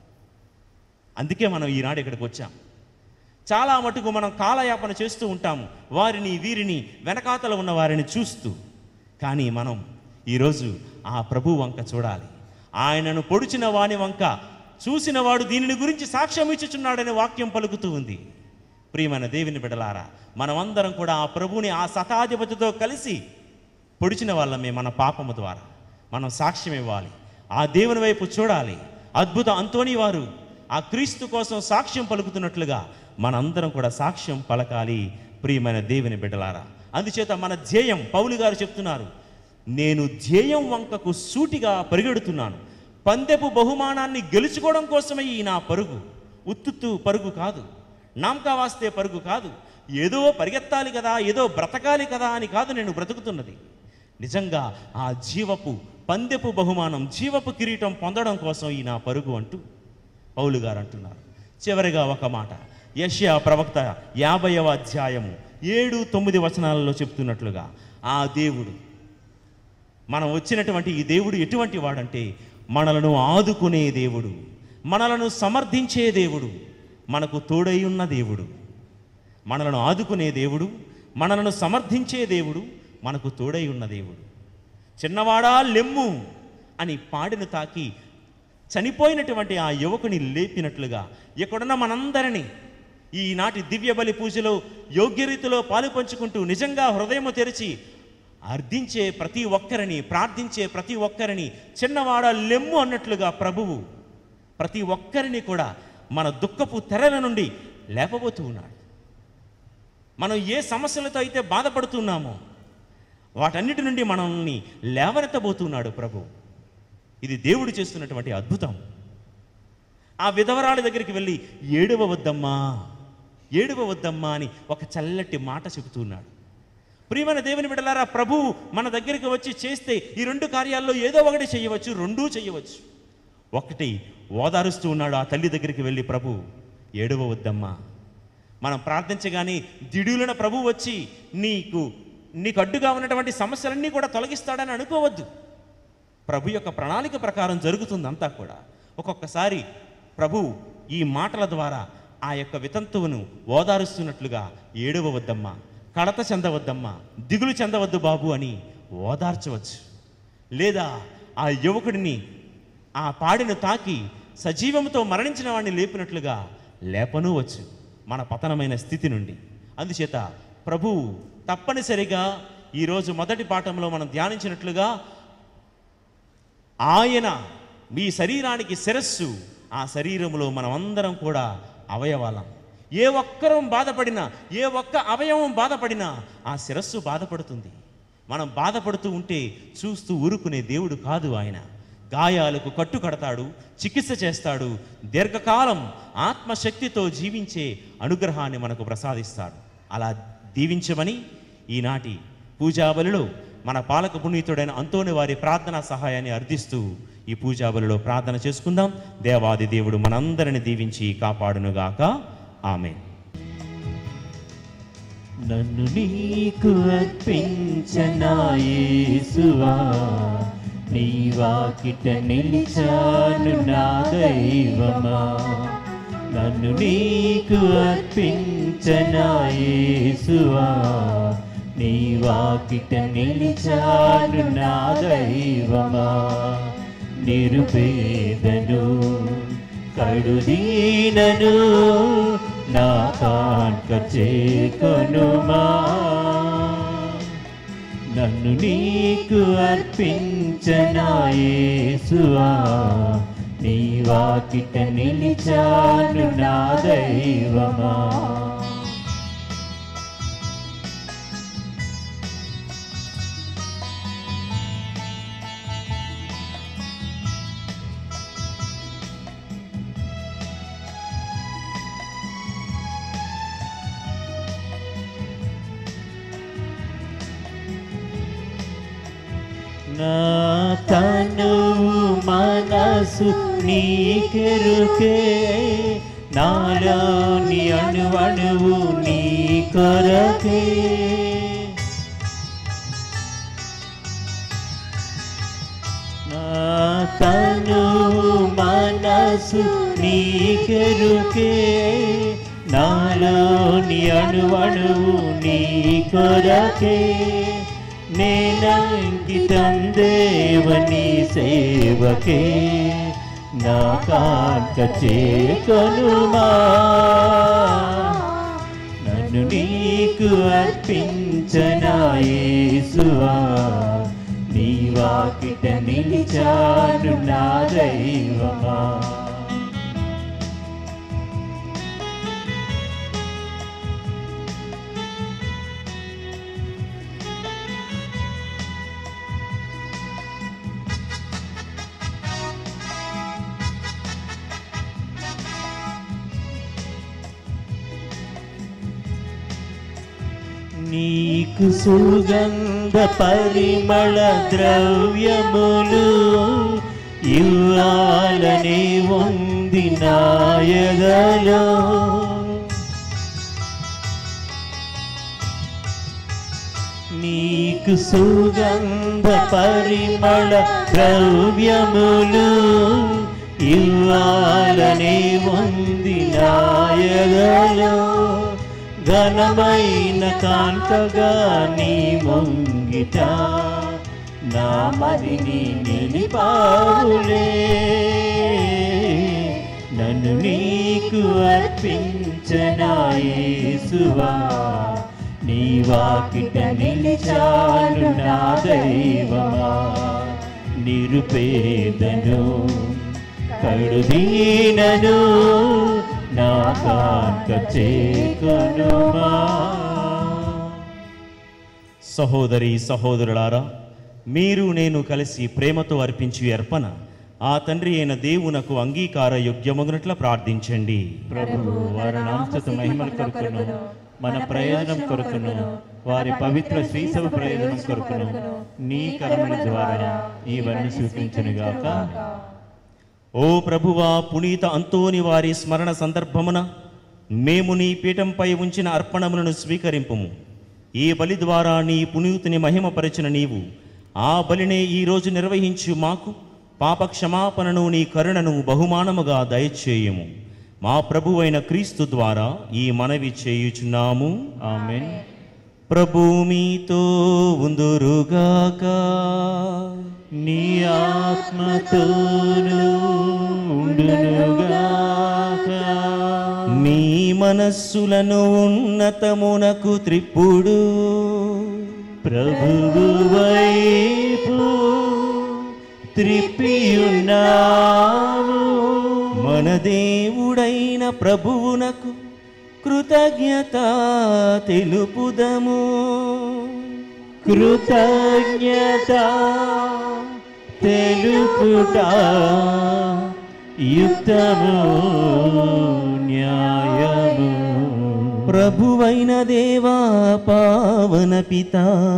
అందుకే మనం ఈనాడు ఇక్కడికి వచ్చాం చాలా మటుకు మనం కాలయాపన చేస్తూ ఉంటాము వారిని వీరిని వెనకాతల ఉన్న వారిని చూస్తూ కానీ మనం ఈరోజు ఆ ప్రభు వంక చూడాలి ఆయనను పొడిచిన వాని వంక చూసిన వాడు దీనిని గురించి సాక్ష్యం ఇచ్చుచున్నాడనే వాక్యం పలుకుతూ ఉంది ప్రియమైన దేవుని బిడలారా మనమందరం కూడా ఆ ప్రభువుని ఆ శతాధిపతితో కలిసి పొడిచిన వాళ్ళమే మన పాపము ద్వారా మనం సాక్ష్యం ఇవ్వాలి ఆ దేవుని వైపు చూడాలి అద్భుత అంతోని వారు ఆ క్రీస్తు కోసం సాక్ష్యం పలుకుతున్నట్లుగా మనందరం కూడా సాక్ష్యం పలకాలి ప్రియమైన దేవుని బిడ్డలారా అందుచేత మన ధ్యేయం పౌలు గారు చెప్తున్నారు నేను ధ్యేయం వంకకు సూటిగా పరిగెడుతున్నాను పందెపు బహుమానాన్ని గెలుచుకోవడం కోసమే ఈ నా పరుగు ఉత్తుత్తు పరుగు కాదు నామకా వాస్తే పరుగు కాదు ఏదో పరిగెత్తాలి కదా ఏదో బ్రతకాలి కదా అని కాదు నేను బ్రతుకుతున్నది నిజంగా ఆ జీవపు పందెపు బహుమానం జీవపు కిరీటం పొందడం కోసం ఈ నా పరుగు అంటూ పౌలు గారు అంటున్నారు చివరిగా ఒక మాట యష్యా ప్రవక్త యాభైవ అధ్యాయము ఏడు తొమ్మిది వచనాలలో చెప్తున్నట్లుగా ఆ దేవుడు మనం వచ్చినటువంటి ఈ దేవుడు ఎటువంటి వాడంటే మనలను ఆదుకునే దేవుడు మనలను సమర్థించే దేవుడు మనకు తోడై ఉన్న దేవుడు మనలను ఆదుకునే దేవుడు మనలను సమర్థించే దేవుడు మనకు తోడై ఉన్న దేవుడు చిన్నవాడా లెమ్ము అని పాడిన తాకి చనిపోయినటువంటి ఆ యువకుని లేపినట్లుగా ఇక్కడున్న మనందరినీ ఈనాటి దివ్య బలి పూజలో యోగ్య రీతిలో పాలు పంచుకుంటూ నిజంగా హృదయము తెరిచి అర్థించే ప్రతి ఒక్కరిని ప్రార్థించే ప్రతి ఒక్కరిని చిన్నవాడ లెమ్ము అన్నట్లుగా ప్రభువు ప్రతి ఒక్కరిని కూడా మన దుఃఖపు తెరల నుండి లేపబోతూ ఉన్నాడు మనం ఏ సమస్యలతో అయితే బాధపడుతున్నామో వాటన్నిటి నుండి మనల్ని లేవనెత్తబోతున్నాడు ప్రభు ఇది దేవుడు చేస్తున్నటువంటి అద్భుతం ఆ విధవరాలి దగ్గరికి వెళ్ళి ఏడవ వద్దమ్మా ఏడవ వద్దమ్మా అని ఒక చల్లటి మాట చెబుతున్నాడు ప్రియమైన దేవుని బిడ్డలారా ప్రభు మన దగ్గరికి వచ్చి చేస్తే ఈ రెండు కార్యాల్లో ఏదో ఒకటి చేయవచ్చు రెండూ చేయవచ్చు ఒకటి ఓదారుస్తూ ఉన్నాడు ఆ తల్లి దగ్గరికి వెళ్ళి ప్రభు ఏడవ వద్దమ్మా మనం ప్రార్థించగానే దిడులన ప్రభు వచ్చి నీకు నీకు అడ్డుగా ఉన్నటువంటి సమస్యలన్నీ కూడా తొలగిస్తాడని అనుకోవద్దు ప్రభు యొక్క ప్రణాళిక ప్రకారం జరుగుతుంది అంతా కూడా ఒక్కొక్కసారి ప్రభు ఈ మాటల ద్వారా ఆ యొక్క వితంతువును ఓదారుస్తున్నట్లుగా ఏడవ వద్దమ్మా కడత చెందవద్దమ్మా దిగులు చెందవద్దు బాబు అని ఓదార్చవచ్చు లేదా ఆ యువకుడిని ఆ పాడిని తాకి సజీవంతో మరణించిన వాడిని లేపినట్లుగా లేపనూవచ్చు మన పతనమైన స్థితి నుండి అందుచేత ప్రభువు తప్పనిసరిగా ఈరోజు మొదటి పాఠంలో మనం ధ్యానించినట్లుగా ఆయన మీ శరీరానికి శిరస్సు ఆ శరీరములో మనమందరం కూడా అవయవాలం ఏ ఒక్కరం బాధపడినా ఏ ఒక్క అవయవం బాధపడినా ఆ శిరస్సు బాధపడుతుంది మనం బాధపడుతూ ఉంటే చూస్తూ ఊరుకునే దేవుడు కాదు ఆయన గాయాలకు కట్టు కడతాడు చికిత్స చేస్తాడు దీర్ఘకాలం ఆత్మశక్తితో జీవించే అనుగ్రహాన్ని మనకు ప్రసాదిస్తాడు అలా దీవించమని ఈనాటి పూజాబలిలో మన పాలక పునీతుడైన అంతోని వారి ప్రార్థనా సహాయాన్ని అర్థిస్తూ ఈ పూజాబలిలో ప్రార్థన చేసుకుందాం దేవాది దేవుడు మనందరిని దీవించి కాపాడునుగాక ఆమె నన్ను నీకు అర్పించనా యేసువా నీ వాకిట నిలిచాను నా దైవమా నన్ను నీకు అర్పించనా యేసువా నీ వాకిట నిలిచాను నా దైవమా నిరుపేదను కడుదీనను నా కాన్క చేకొనుమా నన్ను నీకు అర్పించనా యేసువా నీ వాకిట నిలిచాను నా దైవమా నా తను మనసు నీకెరుకే నాలోని అణువణువు నీ కొరకే నా తను మనసు నీకెరుకే నాలోని అణువణువు నీ కొరకే నేనంకితం దేవని సేవకే నా కాంక చేకొనుమా నన్ను నీకు అర్పించనా యేసువా నీ వాకిట నిలిచాను నా దైవమా నీకు సుగంధ పరిమళ ద్రవ్యములు ఇవ్వాలని ఉంది నాయగలో నీకు సుగంధ పరిమళ ద్రవ్యములు ఇవ్వాలని ఉంది నాయగలో ఘనమైన కాంతగా నీ ముంగిట నా మదిని నిలిపావులే నన్ను నీకు అర్పించనా యేసువా నీ వాకిట నిలిచాను నా దైవమా నిరుపేదను కడుదీనను నా కాంక చేకొనుమా సహోదరి సహోదరులారా మీరు నేను కలిసి ప్రేమతో అర్పించి అర్పణ ఆ తండ్రి అయిన దేవునకు అంగీకార యోగ్యమగునట్ల ప్రార్థించండి ప్రభు వారి నామస్తు మహిమల కొరకును మన ప్రయోజనం కొరకును వారి పవిత్ర శ్రీసభ ప్రయోజనం కొరకును నీ కర్మల ద్వారా ఇవన్నీ సూచించనుగాక ఓ ప్రభువా పునీత అంతోని వారి స్మరణ సందర్భమున మేము నీ పీఠంపై ఉంచిన అర్పణములను స్వీకరింపుము ఈ బలి ద్వారా నీ పునీతిని మహిమపరచిన నీవు ఆ బలినే ఈరోజు నిర్వహించు మాకు పాప క్షమాపణను నీ కరుణను బహుమానముగా దయచేయము మా ప్రభువైన క్రీస్తు ద్వారా ఈ మనవి చేయుచున్నాము ఆమెన్ ప్రభు మీతో ఉందురుగాక నీ ఆత్మతోను ఉండునుగాక మీ మనస్సులను ఉన్నతమునకు త్రిప్పుడు ప్రభువు వైపు త్రిప్పియున్నాము మన దేవుడైన ప్రభువునకు కృతజ్ఞత తెలుపుదము కృతజ్ఞత తెలుపుట యుక్తము న్యాయము ప్రభువైన దేవా పావన పిత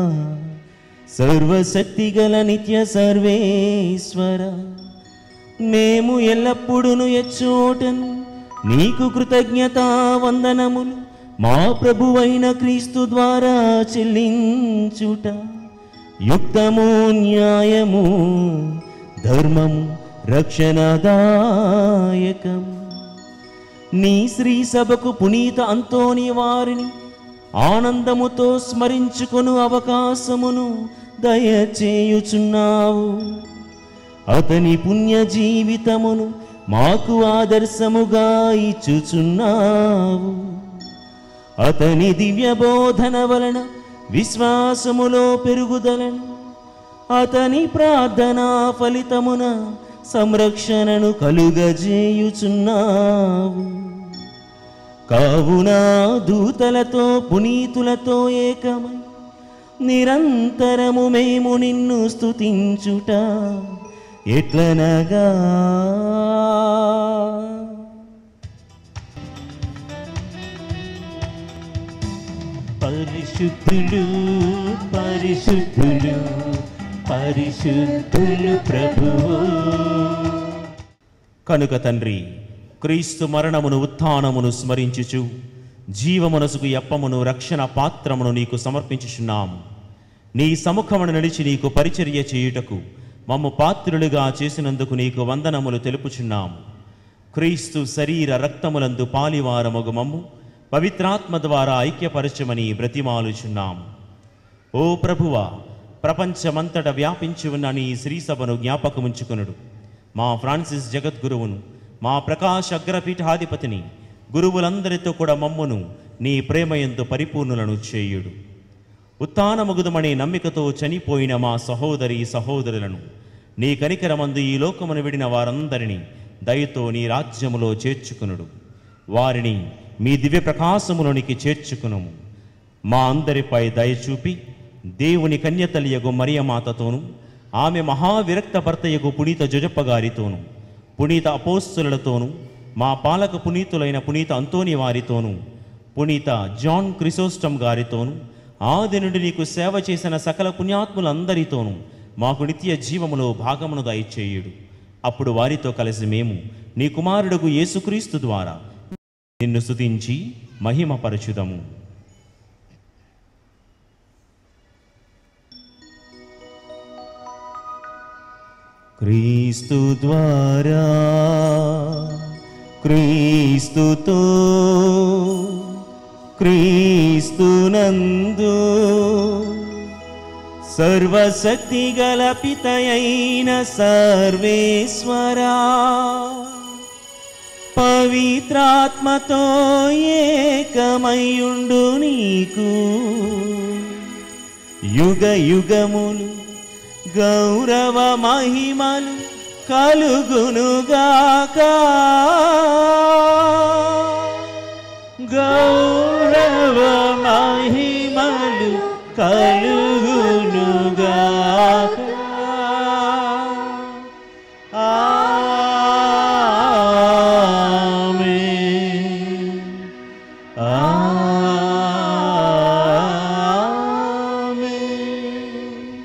సర్వశక్తిగల నిత్య సర్వేశ్వర మేము ఎల్లప్పుడూ ఎచ్చోటను నీకు కృతజ్ఞత వందనములు మా ప్రభువైన క్రీస్తు ద్వారా చెల్లించుట యుక్తము న్యాయము ధర్మము రక్షణదాయకం నీ శ్రీ సభకు పునీత అంతోని వారిని ఆనందముతో స్మరించుకొను అవకాశమును దయచేయుచున్నావు అతని పుణ్య జీవితమును మాకు ఆదర్శముగా ఇచ్చుచున్నావు అతని దివ్య బోధన వలన విశ్వాసములో పెరుగుదలను అతని ప్రార్థనా ఫలితమున సంరక్షణను కలుగజేయుచున్నావు కావున దూతలతో పునీతులతో ఏకమై నిరంతరము మేము నిన్ను స్తుతించుట ఎట్లనగా పరిశుద్ధులు పరిశుద్ధులు పరిశుద్ధులు ప్రభువు కనుక తండ్రి క్రీస్తు మరణమును ఉత్థానమును స్మరించుచు జీవమనసుకు ఎప్పమును రక్షణ పాత్రమును నీకు సమర్పించుచున్నాము నీ సముఖమును నడిచి నీకు పరిచర్య చేయుటకు మమ్ము పాత్రులుగా చేసినందుకు నీకు వందనములు తెలుపుచున్నాము క్రీస్తు శరీర రక్తములందు పాలివారమగు మమ్ము పవిత్రాత్మ ద్వారా ఐక్యపరచమని బ్రతిమాలుచున్నాము ఓ ప్రభువా ప్రపంచమంతట వ్యాపించి ఉన్న నీ శ్రీసభను జ్ఞాపకముంచుకొనుడు మా ఫ్రాన్సిస్ జగద్గురువును మా ప్రకాశ అగ్రపీఠాధిపతిని గురువులందరితో కూడా మమ్మును నీ ప్రేమయందు పరిపూర్ణులను చేయుడు ఉత్తానముగుదమనే నమ్మికతో చనిపోయిన మా సహోదరి సహోదరులను నీ కనికరమందు ఈ లోకమును విడిన వారందరినీ దయతో నీ రాజ్యములో చేర్చుకునుడు వారిని మీ దివ్య ప్రకాశములోనికి చేర్చుకునుము మా అందరిపై దయ చూపి దేవుని కన్యతలియగు మరియమాతతోను ఆమె మహావిరక్త భర్తయగు పునీత జొజప్ప గారితోను పునీత అపోస్తులతోను మా పాలక పునీతులైన పునీత అంతోని వారితోను పునీత జాన్ క్రిసోస్టమ్ గారితోను ఆది నుండి నీకు సేవ చేసిన సకల పుణ్యాత్ములందరితోనూ మాకు నిత్య జీవములో భాగమును దయచేయుడు అప్పుడు వారితో కలిసి మేము నీ కుమారుడుగు యేసుక్రీస్తు ద్వారా నిన్ను స్తుతించి మహిమపరచుదము క్రీస్తు ద్వారా క్రీస్తుతో క్రీస్తునందు సర్వశక్తి గల పితయైన సర్వేశ్వరా పవిత్రాత్మతో ఏకమయుండు నీకు యుగ యుగములు గౌరవ మహిమలు కలుగునుగాక గౌరవ మహిమలు కలుగునుగాక ఆమేన్. ఆమేన్.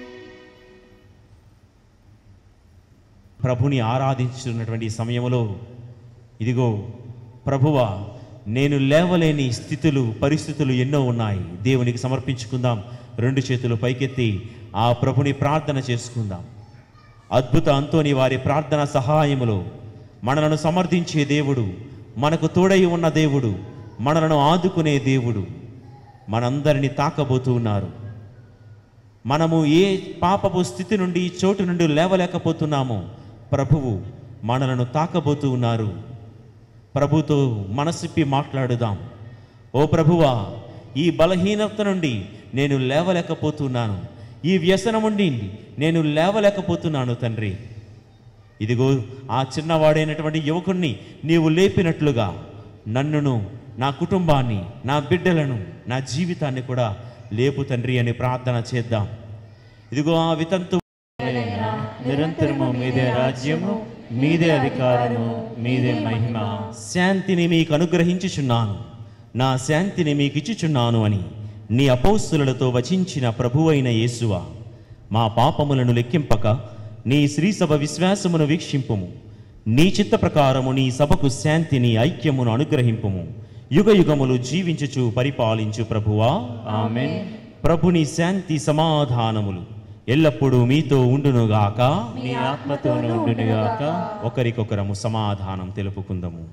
ప్రభుని ఆరాధించుతున్నటువంటి ఈ సమయంలో ఇదిగో ప్రభువా నేను లేవలేని స్థితులు పరిస్థితులు ఎన్నో ఉన్నాయి దేవునికి సమర్పించుకుందాం రెండు చేతులు పైకెత్తి ఆ ప్రభుని ప్రార్థన చేసుకుందాం అద్భుత అంతోని వారి ప్రార్థన సహాయములో మనలను సమర్థించే దేవుడు మనకు తోడై ఉన్న దేవుడు మనలను ఆదుకునే దేవుడు మనందరినీ తాకబోతూ ఉన్నారు మనము ఏ పాపపు స్థితి నుండి చోటు నుండి లేవలేకపోతున్నామో ప్రభువు మనలను తాకబోతూ ఉన్నారు ప్రభుతో మనసిప్పి మాట్లాడుదాం ఓ ప్రభువా ఈ బలహీనత నుండి నేను లేవలేకపోతున్నాను ఈ వ్యసనం నుండి నేను లేవలేకపోతున్నాను తండ్రి ఇదిగో ఆ చిన్నవాడైనటువంటి యువకుణ్ణి నీవు లేపినట్లుగా నన్నును నా కుటుంబాన్ని నా బిడ్డలను నా జీవితాన్ని కూడా లేపు తండ్రి అని ప్రార్థన చేద్దాం ఇదిగో ఆ వితంతు నిరంతరము మీదే రాజ్యము మీదే అధికారము మీదే మహిమ శాంతిని మీకు అనుగ్రహించుచున్నాను నా శాంతిని మీకు ఇచ్చుచున్నాను అని నీ అపౌస్తులతో వచించిన ప్రభువైన యేసువా మా పాపములను లెక్కింపక నీ శ్రీసభ విశ్వాసమును వీక్షింపుము నీ చిత్త ప్రకారము నీ సభకు శాంతిని ఐక్యమును అనుగ్రహింపుము యుగ యుగములు జీవించుచు పరిపాలించు ప్రభువా ఆమేన్ ప్రభుని శాంతి సమాధానములు ఎల్లప్పుడూ మీతో ఉండునుగాక నీ ఆత్మతోనూ ఉండునుగాక ఒకరికొకరము సమాధానం తెలుపుకుందాము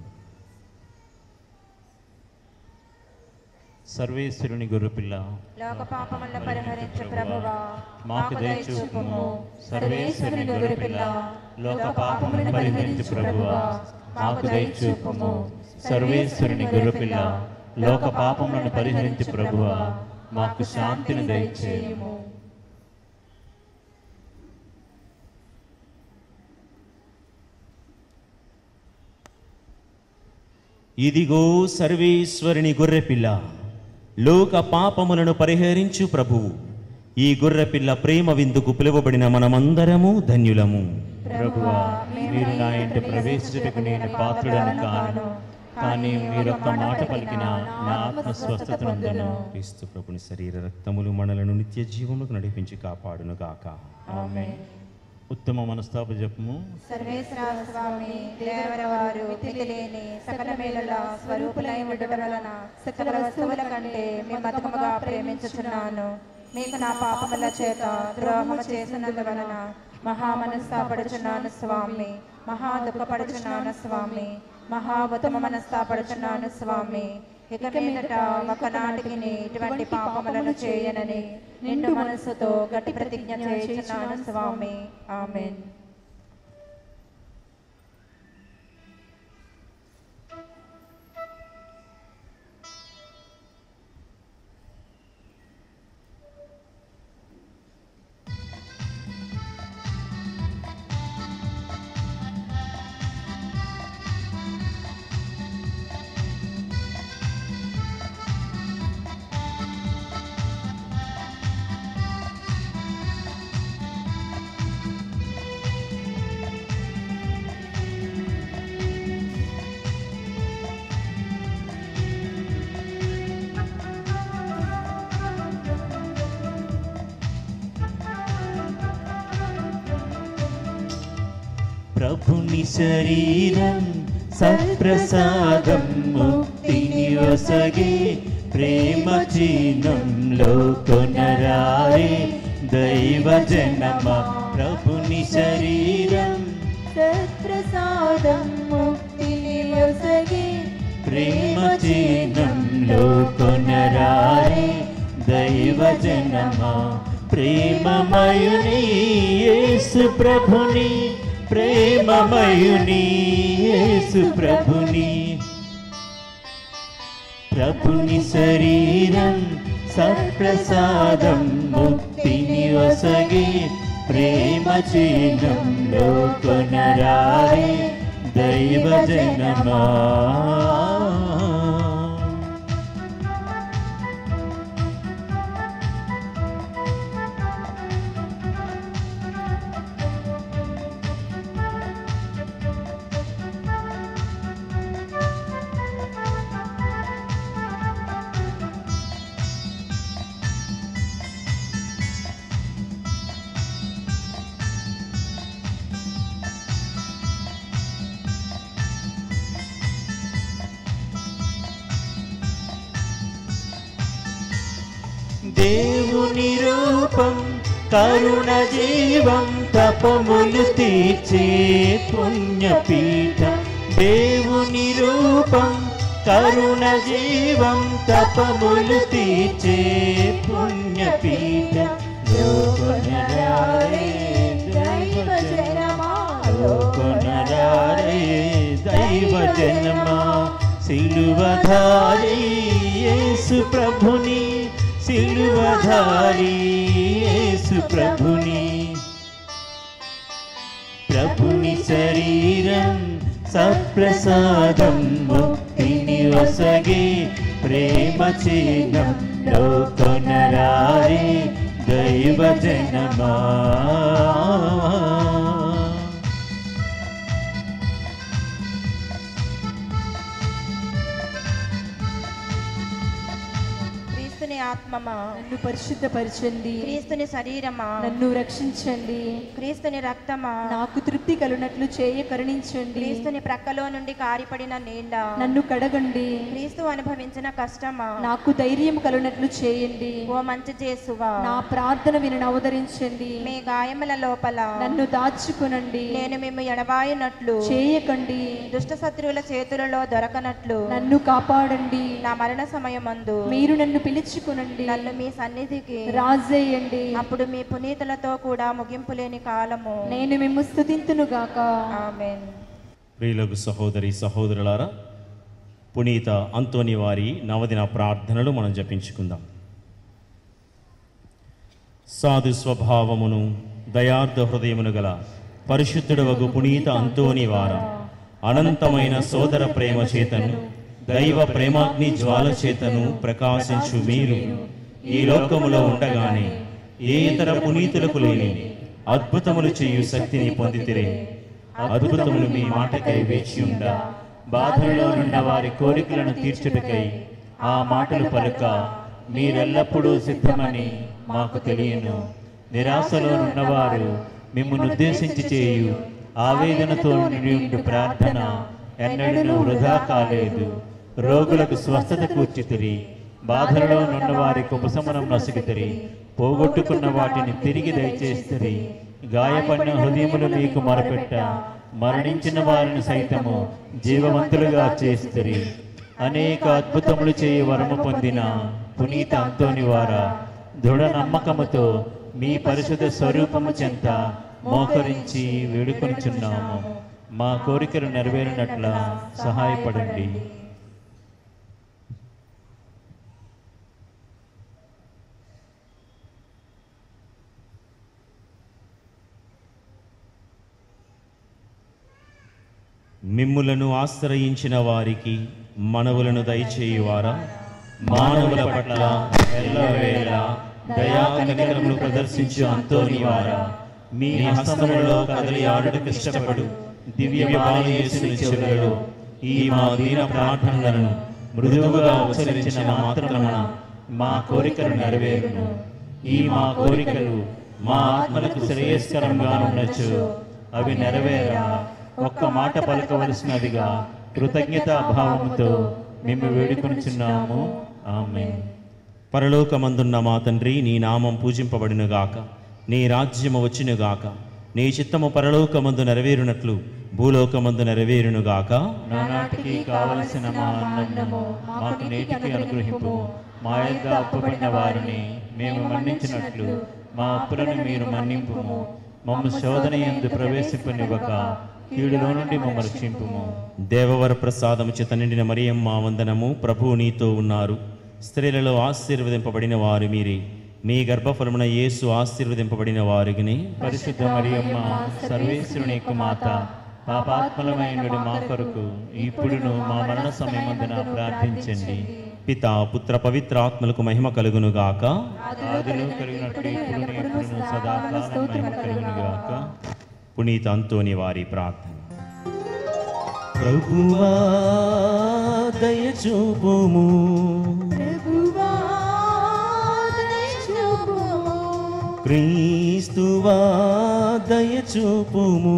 సర్వేశ్వరుని గొర్రెపిల్ల లోక పాపములను పరిహరించు ప్రభువా మాకు దయచూపుము సర్వేశ్వరుని గొర్రెపిల్ల లోక పాపములను పరిహరించు ప్రభువా మాకు దయచూపుము సర్వేశ్వరుని గొర్రెపిల్ల లోక పాపములను పరిహరించు ప్రభువా మాకు శాంతిని దయచేయము ఇదిగో సర్వేశ్వరుని గొర్రెపిల్ల లోక పాపములను పరిహరించు ప్రభువు ఈ గొర్రెపిల్ల ప్రేమ విందుకు పిలువబడిన మనమందరము ధన్యులము ప్రభువా మీరు నా ఇంటి ప్రవేశించుటకు నేను పాత్రుడను కాను కానీ మీరొక్క మాట పలికిన నా ఆత్మ స్వస్థత నందును క్రీస్తు ప్రభుని శరీర రక్తములు మనలను నిత్య జీవములకు నడిపించి కాపాడును గాక ఆమేన్ ఉత్తమ మనస్తాప జపము సర్వేశ్వర స్వామి దేవరవారు మితిలేని సకల మేలుల స్వరూపులై ఉండడం వలన సకల వస్తువుల కంటే మీ మతముగా ప్రేమించుచున్నాను మీకు నా పాపముల చేత ద్రోహము చేసినందువలన మహా మనస్తాపడుచున్నాను స్వామి మహా దుఃఖపడుచున్నాను స్వామి మహా ఉత్తమ మనస్తాపడుచున్నాను స్వామి ఇక మీదట ఒకనాటికి ఇటువంటి పాపములను చేయనని నిండు మనస్సుతో గట్టి ప్రతిజ్ఞ చేయుచున్నాను స్వామి ఆమెన్ ప్రభుని శరీరం సత్ప్రసాదం ముక్తిని వసగే ప్రేమ చిహ్నంలో కొనరారే దైవ జనమ ప్రభుని శరీరం సత్ప్రసాదం ముక్తిని వసగి ప్రేమ చిహ్నంలో కొనరారే దైవ జనమ ప్రేమమయుని యేసు ప్రభుని ప్రేమమయుని యేసు ప్రభుని ప్రభుని శరీరం సత్ప్రసాదం ముక్తిని వసగే ప్రేమ చిహ్నంలో కొనరారే దైవ జనమా దేవుని రూపం కరుణ జీవం తపములు తీర్చే పుణ్యపీఠం దేవుని రూపం కరుణ జీవం తపములు తీర్చే పుణ్యపీఠం లోకొనరారే దైవ జనమా లోకొనరారే దైవ జనమా సిలువధారి యేసు ప్రభుని సిలువధారి యేసు ప్రభుని ప్రభుని శరీరం సప్రసాదం ముక్తిని వసగే ప్రేమ చిహ్నం లోకొనరారే దైవ జనమా క్రీస్తు క్రీస్తుని ఆత్మమా నన్ను పరిశుద్ధపరచండి క్రీస్తుని శరీరమా నన్ను రక్షించండి క్రీస్తుని రక్తమా నాకు తృప్తి కలునట్లు చేయ కరుణించండి క్రీస్తుని ప్రక్కలో నుండి కారిపడిన నీళ్ళ నన్ను కడగండి క్రీస్తు అనుభవించిన కష్టమా నాకు ధైర్యం కలునట్లు చేయండి ఓ మంచి చేసువా నా ప్రార్థన విని అవతరించండి మీ గాయముల లోపల నన్ను దాచుకునండి నేను మేము ఎడబాయునట్లు చేయకండి దుష్ట శత్రువుల చేతులలో దొరకనట్లు నన్ను కాపాడండి నా మరణ సమయమందు మీరు నన్ను పిలుచుకునండి నన్ను మీ సన్నిధికి రాజేయండి అప్పుడు మీ పునీతులతో కూడా ముగింపు లేని కాలము నేను మిమ్ము స్థుతింతును గాక ఆమేన్ ప్రియులకు సహోదరి సహోదరులారా పునీత అంతోని వారి నవదిన ప్రార్థనలు మనం జపించుకుందాం సాధు స్వభావమును దయార్థ హృదయమును గల పరిశుద్ధుడవగు పునీత అంతోని వార అనంతమైన సోదర ప్రేమ చేతను దైవ ప్రేమాగ్ని జ్వాల చేతను ప్రకాశించు మీరు ఈ లోకములో ఉండగానే ఏ ఇతర పునీతులకు లేని అద్భుతములు చేయు శక్తిని పొందితిరే అద్భుతములు మీ మాటకై వేచి ఉండ బాధల్లో ఉన్న వారి కోరికలను తీర్చుటకై ఆ మాటలు పలుక మీరెల్లప్పుడూ సిద్ధమని మాకు తెలియను నిరాశలో ఉన్నవారు మిమ్మల్ని ఉద్దేశించి చేయు ఆవేదనతో నిండి ఉండు ప్రార్థన ఎన్నడూ వృధా కాలేదు రోగులకు స్వస్థత కూర్చితిరి బాధలలో నున్న వారికి ఉపశమనం నసుగుతిరి పోగొట్టుకున్న వాటిని తిరిగి దయచేస్తుంది గాయపడిన హృదయములు మీకు మొరపెట్ట మరణించిన వారిని సైతము జీవవంతులుగా చేస్తుంది అనేక అద్భుతములు చేయి వరము పొందిన పునీత అంతోని వారా దృఢ నమ్మకముతో మీ పరిశుద్ధ స్వరూపము చెంత మోకరించి వేడుకొనిచున్నాము మా కోరికలు నెరవేరినట్ల సహాయపడండి మిమ్ములను ఆశ్రయించిన వారికి మనవులను దయచేయువారా మానవుల పట్ల ఎల్లవేళ దయా కనికరములు ప్రదర్శించు అంతోని వారా మీ హస్తములలో కదలి ఆడుటకు ఇష్టపడు దివ్య బాలయేసుని చెవులలో ఈ మా దీన ప్రార్థనలను మృదువుగా ఉచ్చరించిన మాత్రమున మా కోరికలు నెరవేరును ఈ మా కోరికలు మా ఆత్మలకు శ్రేయస్కరంగా ఉండొచ్చు అవి నెరవేరా ఒక్క మాట పలకవలసినదిగా కృతజ్ఞతా భావముతో మేము వేడుకొనిచున్నాము ఆమె పరలోకమందున్న మా తండ్రి నీ నామం పూజింపబడినగాక నీ రాజ్యము వచ్చినగాక నీ చిత్తము పరలోకమందు నెరవేరునట్లు భూలోకమందు నెరవేరునుగాక నానాటికి కావలసిన మా అన్నము మాకు నేటికి అనుగ్రహింపు మా యొక్క అప్పుపడిన వారిని మేము మన్నించినట్లు మా అప్పులను మీరు మన్నింపుము మమ్మ శోధన ఎందు ప్రవేశింపనివ్వక కీడులో నుండి మమ్మల్ని రక్షింపుము దేవవర ప్రసాదము చేత నిండిన మరియమ్మ వందనము ప్రభువు నీతో ఉన్నారు స్త్రీలలో ఆశీర్వదింపబడిన వారు మీరే మీ గర్భఫలమున యేసు ఆశీర్వదింపబడిన వారిని పరిశుద్ధ మరియమ్మ సర్వేశ్వరుని యొక్క మాత పాపాత్మలమైన మా కొరకు ఇప్పుడును మా మరణ సమయమందున ప్రార్థించండి పిత పుత్ర పవిత్ర ఆత్మలకు మహిమ కలుగునుగాక ఆదిలో కలిగినట్లు ఇప్పుడు ఎప్పుడును సదాకాలం మహిమ కలుగునుగాక పునీత అంతోని వారి ప్రార్థన ప్రభువా దయచూపుము క్రీస్తువా దయచూపుము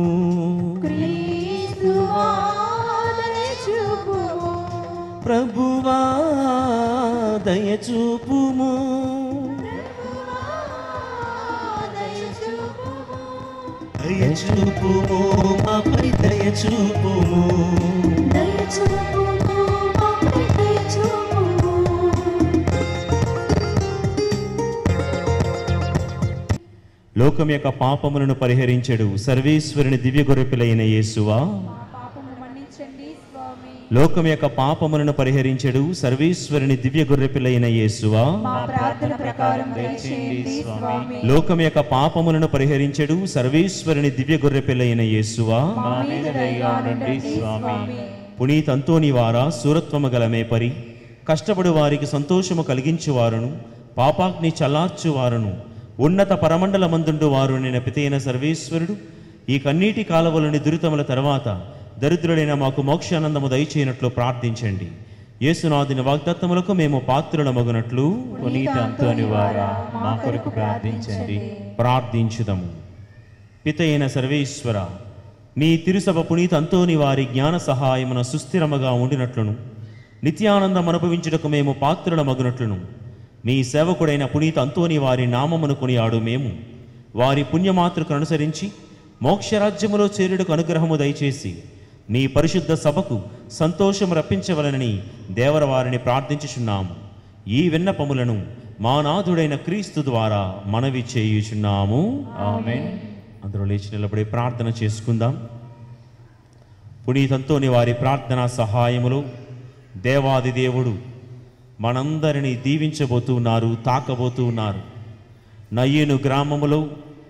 ప్రభువా దయచూపుము దయచూపుము మాపై దయచూపుము లోకం యొక్క పాపములను పరిహరించడు సర్వేశ్వరుని దివ్య గొర్రెపిలైన యేసువా పాపము మన్నించండి స్వామి లోకం యొక్క పాపములను పరిహరించడు సర్వేశ్వరుని దివ్య గొర్రెపిలైన యేసువా మా ప్రార్థన ప్రకారం దయచేయండి స్వామి లోకం యొక్క పాపములను పరిహరించడు సర్వేశ్వరుని దివ్య గొర్రెపిల్లైన యేసువా మా మీద దయగా ఉండండి స్వామి పునీత్ అంతోని వారా సూరత్వము గల మేపరి కష్టపడు వారికి సంతోషము కలిగించువారును పాపాగ్ని చల్లార్చువారును ఉన్నత పరమండల మందుండు వారు నేను పితైన సర్వేశ్వరుడు ఈ కన్నీటి కాలవలోని దురితముల తర్వాత దరిద్రుడైన మాకు మోక్షానందము దయచేయనట్లు ప్రార్థించండి యేసునాథుని వాగ్దత్తములకు మేము పాత్రులమగునట్లు పునీత అంతోని వారా మా కొరకు ప్రార్థించండి ప్రార్థించుదము పితైన సర్వేశ్వర నీ తిరుసభ పునీత అంతోని వారి జ్ఞాన సహాయమున సుస్థిరముగా ఉండినట్లును నిత్యానందం అనుభవించుటకు మేము పాత్రుల మగునట్లును నీ సేవకుడైన పునీత అంతోని వారి నామమును కొనియాడు మేము వారి పుణ్యమాతృకు అనుసరించి మోక్షరాజ్యములో చేరుటకు అనుగ్రహము దయచేసి నీ పరిశుద్ధ సభకు సంతోషము రప్పించవలనని దేవరవారిని ప్రార్థించుచున్నాము ఈ విన్నపములను మా నాథుడైన క్రీస్తు ద్వారా మనవి చేయుచున్నాము ఆమేన్ అందరూ లేచి నిలబడి ప్రార్థన చేసుకుందాం పునీతంతోని వారి ప్రార్థనా సహాయములో దేవాది దేవుడు మనందరినీ దీవించబోతూ ఉన్నారు తాకబోతూ ఉన్నారు నయ్యేను గ్రామములో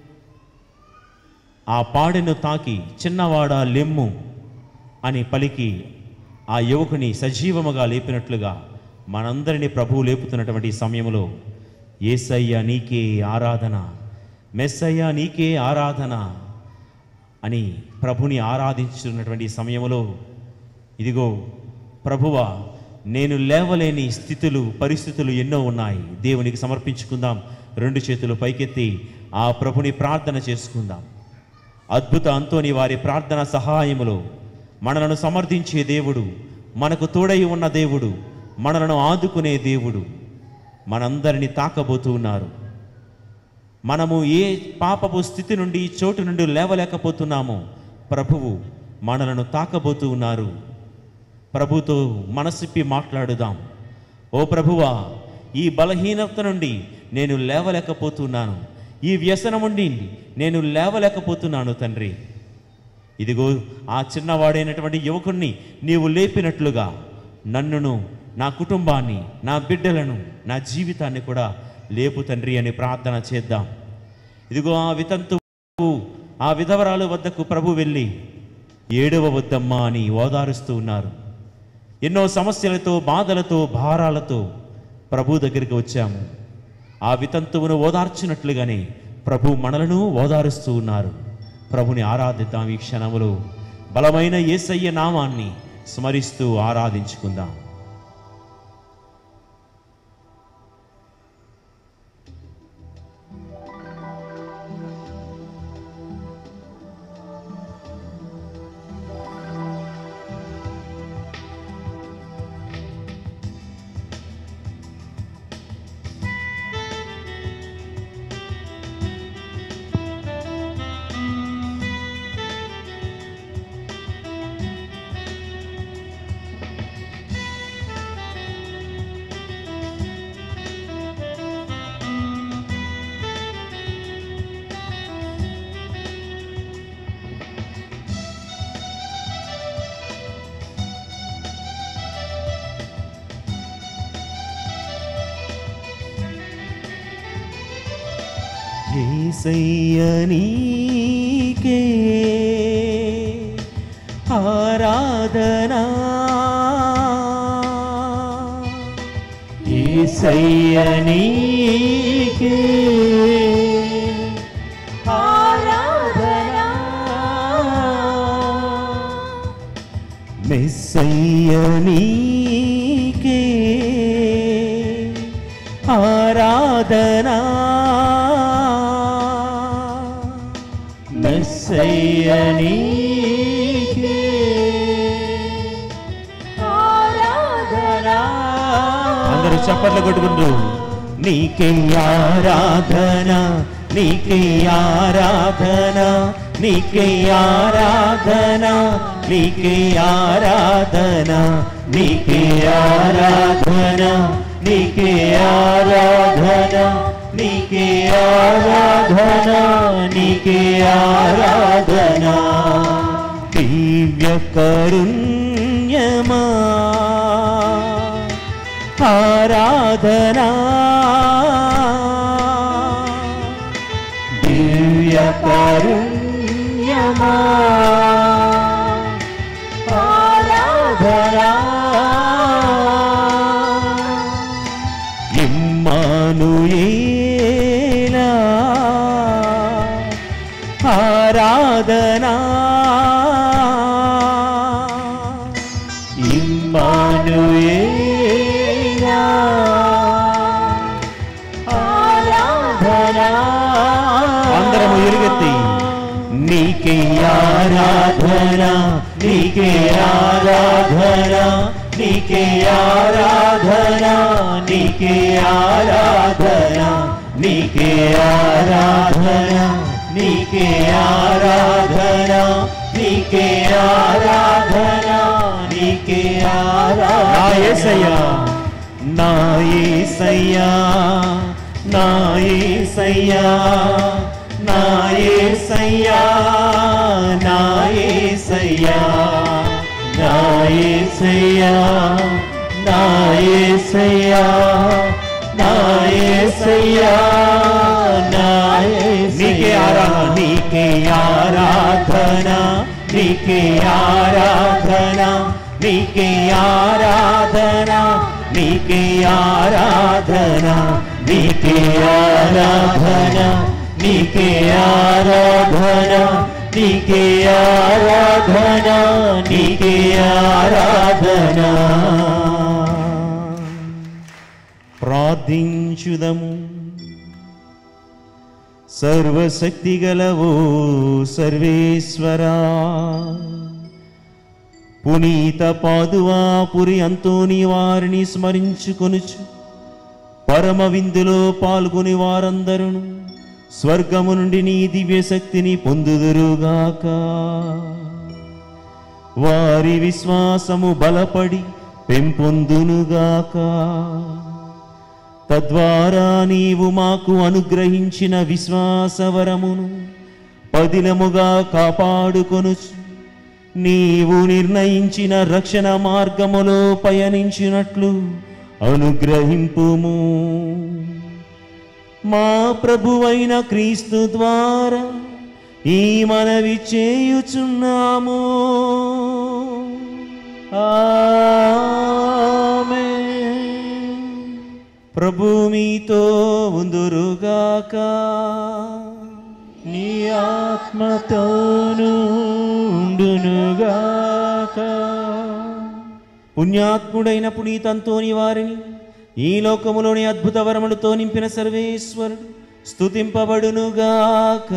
ఆ పాడెను తాకి చిన్నవాడ లెమ్ము అని పలికి ఆ యువకుని సజీవముగా లేపినట్లుగా మనందరినీ ప్రభువు లేపుతున్నటువంటి ఈ సమయంలో ఏసయ్య నీకే ఆరాధన మెస్సయ్య నీకే ఆరాధన అని ప్రభుని ఆరాధించుతున్నటువంటి ఈ సమయంలో ఇదిగో ప్రభువా నేను లేవలేని స్థితులు పరిస్థితులు ఎన్నో ఉన్నాయి దేవునికి సమర్పించుకుందాం రెండు చేతులు పైకెత్తి ఆ ప్రభుని ప్రార్థన చేసుకుందాం అద్భుత అంతోని వారి ప్రార్థన సహాయములో మనలను సమర్థించే దేవుడు మనకు తోడై ఉన్న దేవుడు మనలను ఆదుకునే దేవుడు మనందరినీ తాకబోతూ ఉన్నారు మనము ఏ పాపపు స్థితి నుండి చోటు నుండి లేవలేకపోతున్నామో ప్రభువు మనలను తాకబోతూ ఉన్నారు ప్రభుతో మనసిప్పి మాట్లాడుదాం ఓ ప్రభువా ఈ బలహీనత నుండి నేను లేవలేకపోతున్నాను ఈ వ్యసనం నుండి నేను లేవలేకపోతున్నాను తండ్రి ఇదిగో ఆ చిన్నవాడైనటువంటి యువకుణ్ణి నీవు లేపినట్లుగా నన్నును నా కుటుంబాన్ని నా బిడ్డలను నా జీవితాన్ని కూడా లేపు తండ్రి అని ప్రార్థన చేద్దాం ఇదిగో ఆ వితంతు ఆ విధవరాలు వద్దకు ప్రభు వెళ్ళి ఏడవ వద్దమ్మా అని ఓదారుస్తూ ఉన్నారు ఎన్నో సమస్యలతో బాధలతో భారాలతో ప్రభు దగ్గరికి వచ్చాము ఆ వితంతువును ఓదార్చినట్లుగానే ప్రభు మనలను ఓదారుస్తూ ఉన్నారు ప్రభుని ఆరాధిద్దాం ఈ క్షణములో బలమైన యేసయ్య నామాన్ని స్మరిస్తూ ఆరాధించుకుందాం నీకే ఆరాధనా ఈసయ్య నీకే ఆరాధనా మెస్సయ్య నీకే ఆరాధనా మెస్సయ్య నీకే ఆరాధనా అందరూ చప్పట్లు కొట్టుకుంటూ నీకే ఆరాధన నీకే ఆరాధన నీకే ఆరాధన నీకే ఆరాధన నీకే ఆరాధన నీకే ఆరాధన నీకే ఆరాధన నీకే ఆరాధన దివ్య కరుణ్యమా ఆరాధనా దివ్య కరుణ్యమా ఆరాధనా ఇమ్మానుయేలా ఆరాధనా ఇమ్మానుయేలా ఏసయ్యా ఆరాధనా అందరము ఎలుగెత్తి నీకే ఆరాధన నీకే ఆరాధన నీకే ఆరాధన నీకే ఆరాధన నీకే ఆరాధన నీకే ఆరాధన నీకే ఆరాధన నీకే ఆరాధన నా యేసయ్యా. నా యేసయ్యా నా యేసయ్యా నా యేసయ్యా నా యేసయ్యా నా యేసయ్యా నా యేసయ్యా నా యేసయ్యా నా నీకే ఆరాధన. నీకే ఆరాధన నీకే ఆరాధన నీకే ఆరాధన నీకే ఆరాధన నీకే ఆరాధన నీకే ఆరాధన నీకే ఆరాధన నీకే ఆరాధన ప్రార్థించుదము సర్వశక్తి గలవో సర్వేశ్వరా పునీత పాదువాపురి అంతోని వారిని స్మరించుకొనుచు పరమ విందులో పాల్గొని వారందరూ స్వర్గము నుండి నీ దివ్య శక్తిని పొందుదురుగాక వారి విశ్వాసము బలపడి పెంపొందునుగాక తద్వారా నీవు మాకు అనుగ్రహించిన విశ్వాసవరమును పదిలముగా కాపాడుకొనుచు నీవు నిర్ణయించిన రక్షణ మార్గములో పయనించినట్లు అనుగ్రహింపుము మా ప్రభువైన క్రీస్తు ద్వారా ఈ మనవి చేయుచున్నాము ఆమేన్. ప్రభు మీతో ఉందురుగాక నీ ఆత్మతోను ఉండునుగాక పుణ్యాత్ముడైన పునీతంతోని వారిని ఈ లోకములోని అద్భుత వరములతో నింపిన సర్వేశ్వరుడు స్తుతింపబడునుగాక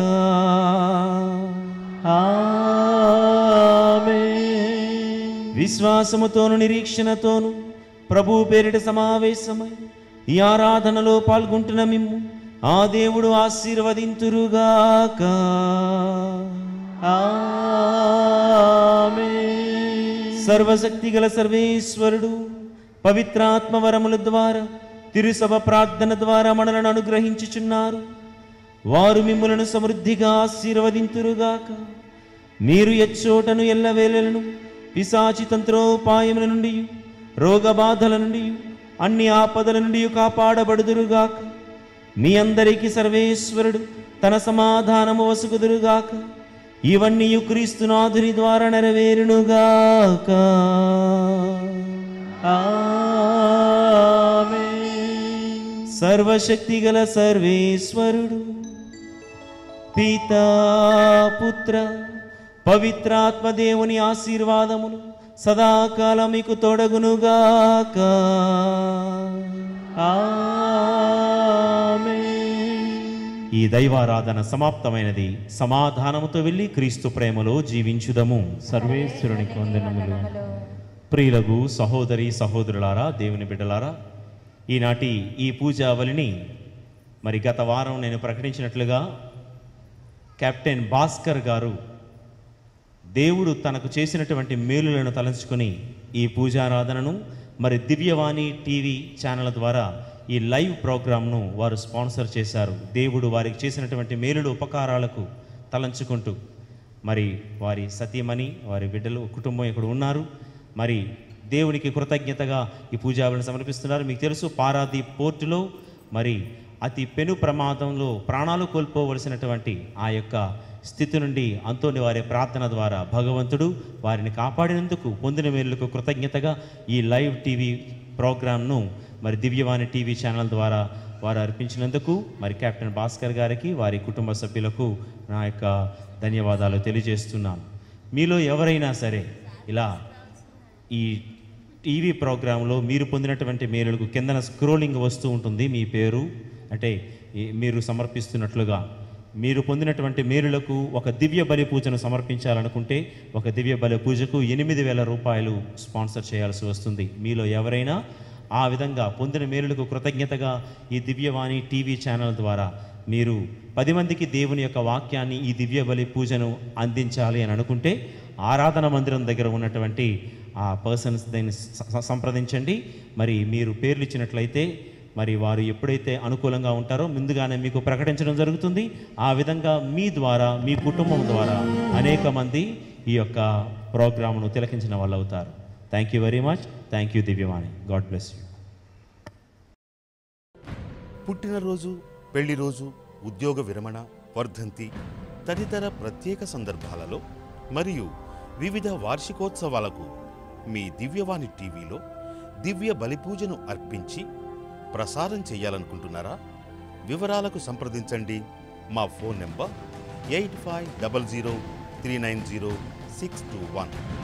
విశ్వాసముతోను నిరీక్షణతోను ప్రభు పేరిట సమావేశమై ఈ ఆరాధనలో పాల్గొంటున్న మిమ్ము ఆ దేవుడు ఆశీర్వదింతురుగాక సర్వశక్తి గల సర్వేశ్వరుడు పవిత్రాత్మ వరముల ద్వారా తిరుసభ ప్రార్థన ద్వారా మనలను అనుగ్రహించుచున్నారు వారు మిమ్ములను సమృద్ధిగా ఆశీర్వదింతురుగాక మీరు ఎచ్చోటను ఎల్లవేళలను పిశాచి తంత్రోపాయముల నుండి రోగబాధల నుండి అన్ని ఆపదల నుండి కాపాడబడుదురుగాక మీ అందరికీ సర్వేశ్వరుడు తన సమాధానము వసుకుదురుగాక ఇవన్నీ క్రీస్తునాథుని ద్వారా నెరవేరునుగాక సర్వశక్తి గల సర్వేశ్వరుడు పితా పుత్ర పవిత్రాత్మ దేవుని ఆశీర్వాదములు సదాకాలం మీకు తొడగునుగాక ఈ దైవారాధన సమాప్తమైనది సమాధానముతో వెళ్ళి క్రీస్తు ప్రేమలో జీవించుదము సర్వేశ్వరునికి వందనములు ప్రియులకు సహోదరి సహోదరులారా దేవుని బిడ్డలారా ఈనాటి ఈ పూజావళిని మరి గత వారం నేను ప్రకటించినట్లుగా కెప్టెన్ భాస్కర్ గారు దేవుడు తనకు చేసినటువంటి మేలులను తలంచుకొని ఈ పూజారాధనను మరి దివ్యవాణి టీవీ ఛానల్ ద్వారా ఈ లైవ్ ప్రోగ్రామ్ను వారు స్పాన్సర్ చేశారు దేవుడు వారికి చేసినటువంటి మేలులు ఉపకారాలకు తలంచుకుంటూ మరి వారి సతీమణి వారి బిడ్డలు కుటుంబం ఇక్కడ ఉన్నారు మరి దేవునికి కృతజ్ఞతగా ఈ పూజావళిని సమర్పిస్తున్నారు మీకు తెలుసు పారాదీప్ పోర్టులో మరి అతి పెను ప్రమాదంలో ప్రాణాలు కోల్పోవలసినటువంటి ఆ యొక్క స్థితి నుండి అంతోని వారి ప్రార్థన ద్వారా భగవంతుడు వారిని కాపాడినందుకు పొందిన మేలులకు కృతజ్ఞతగా ఈ లైవ్ టీవీ ప్రోగ్రామ్ను మరి దివ్యవాణి టీవీ ఛానల్ ద్వారా వారు అర్పించినందుకు మరి కెప్టెన్ భాస్కర్ గారికి వారి కుటుంబ సభ్యులకు నా యొక్క ధన్యవాదాలు తెలియజేస్తున్నాను మీలో ఎవరైనా సరే ఇలా ఈ టీవీ ప్రోగ్రాంలో మీరు పొందినటువంటి మేలులకు కిందన స్క్రోలింగ్ వస్తూ ఉంటుంది మీ పేరు అంటే ఈ- మీరు సమర్పిస్తున్నట్లుగా మీరు పొందినటువంటి మేలులకు ఒక దివ్య బలి పూజను సమర్పించాలనుకుంటే ఒక దివ్య బలి పూజకు ఎనిమిది వేల రూపాయలు స్పాన్సర్ చేయాల్సి వస్తుంది మీలో ఎవరైనా ఆ విధంగా పొందిన మేలులకు కృతజ్ఞతగా ఈ దివ్యవాణి టీవీ ఛానల్ ద్వారా మీరు పది మందికి దేవుని యొక్క వాక్యాన్ని ఈ దివ్య బలి పూజను అందించాలి అని అనుకుంటే ఆరాధన మందిరం దగ్గర ఉన్నటువంటి ఆ పర్సన్స్ దాన్ని స- స- సంప్రదించండి మరి మీరు పేర్లు ఇచ్చినట్లయితే మరి వారు ఎప్పుడైతే అనుకూలంగా ఉంటారో ముందుగానే మీకు ప్రకటించడం జరుగుతుంది ఆ విధంగా మీ ద్వారా మీ కుటుంబం ద్వారా అనేక మంది ఈ యొక్క ప్రోగ్రామ్ను తిలకించిన వాళ్ళు అవుతారు thank you very much thank you Divyavani God bless you పుట్టినరోజు పెళ్లి రోజు ఉద్యోగ విరమణ వర్ధంతి తదితర ప్రత్యేక సందర్భాలలో మరియు వివిధ వార్షికోత్సవాలకు మీ దివ్యవాణి టీవీలో దివ్య బలిపూజను అర్పించి ప్రసారం చేయాలనుకుంటున్నారా వివరాలకు సంప్రదించండి మా phone number eight five double zero three nine zero six two one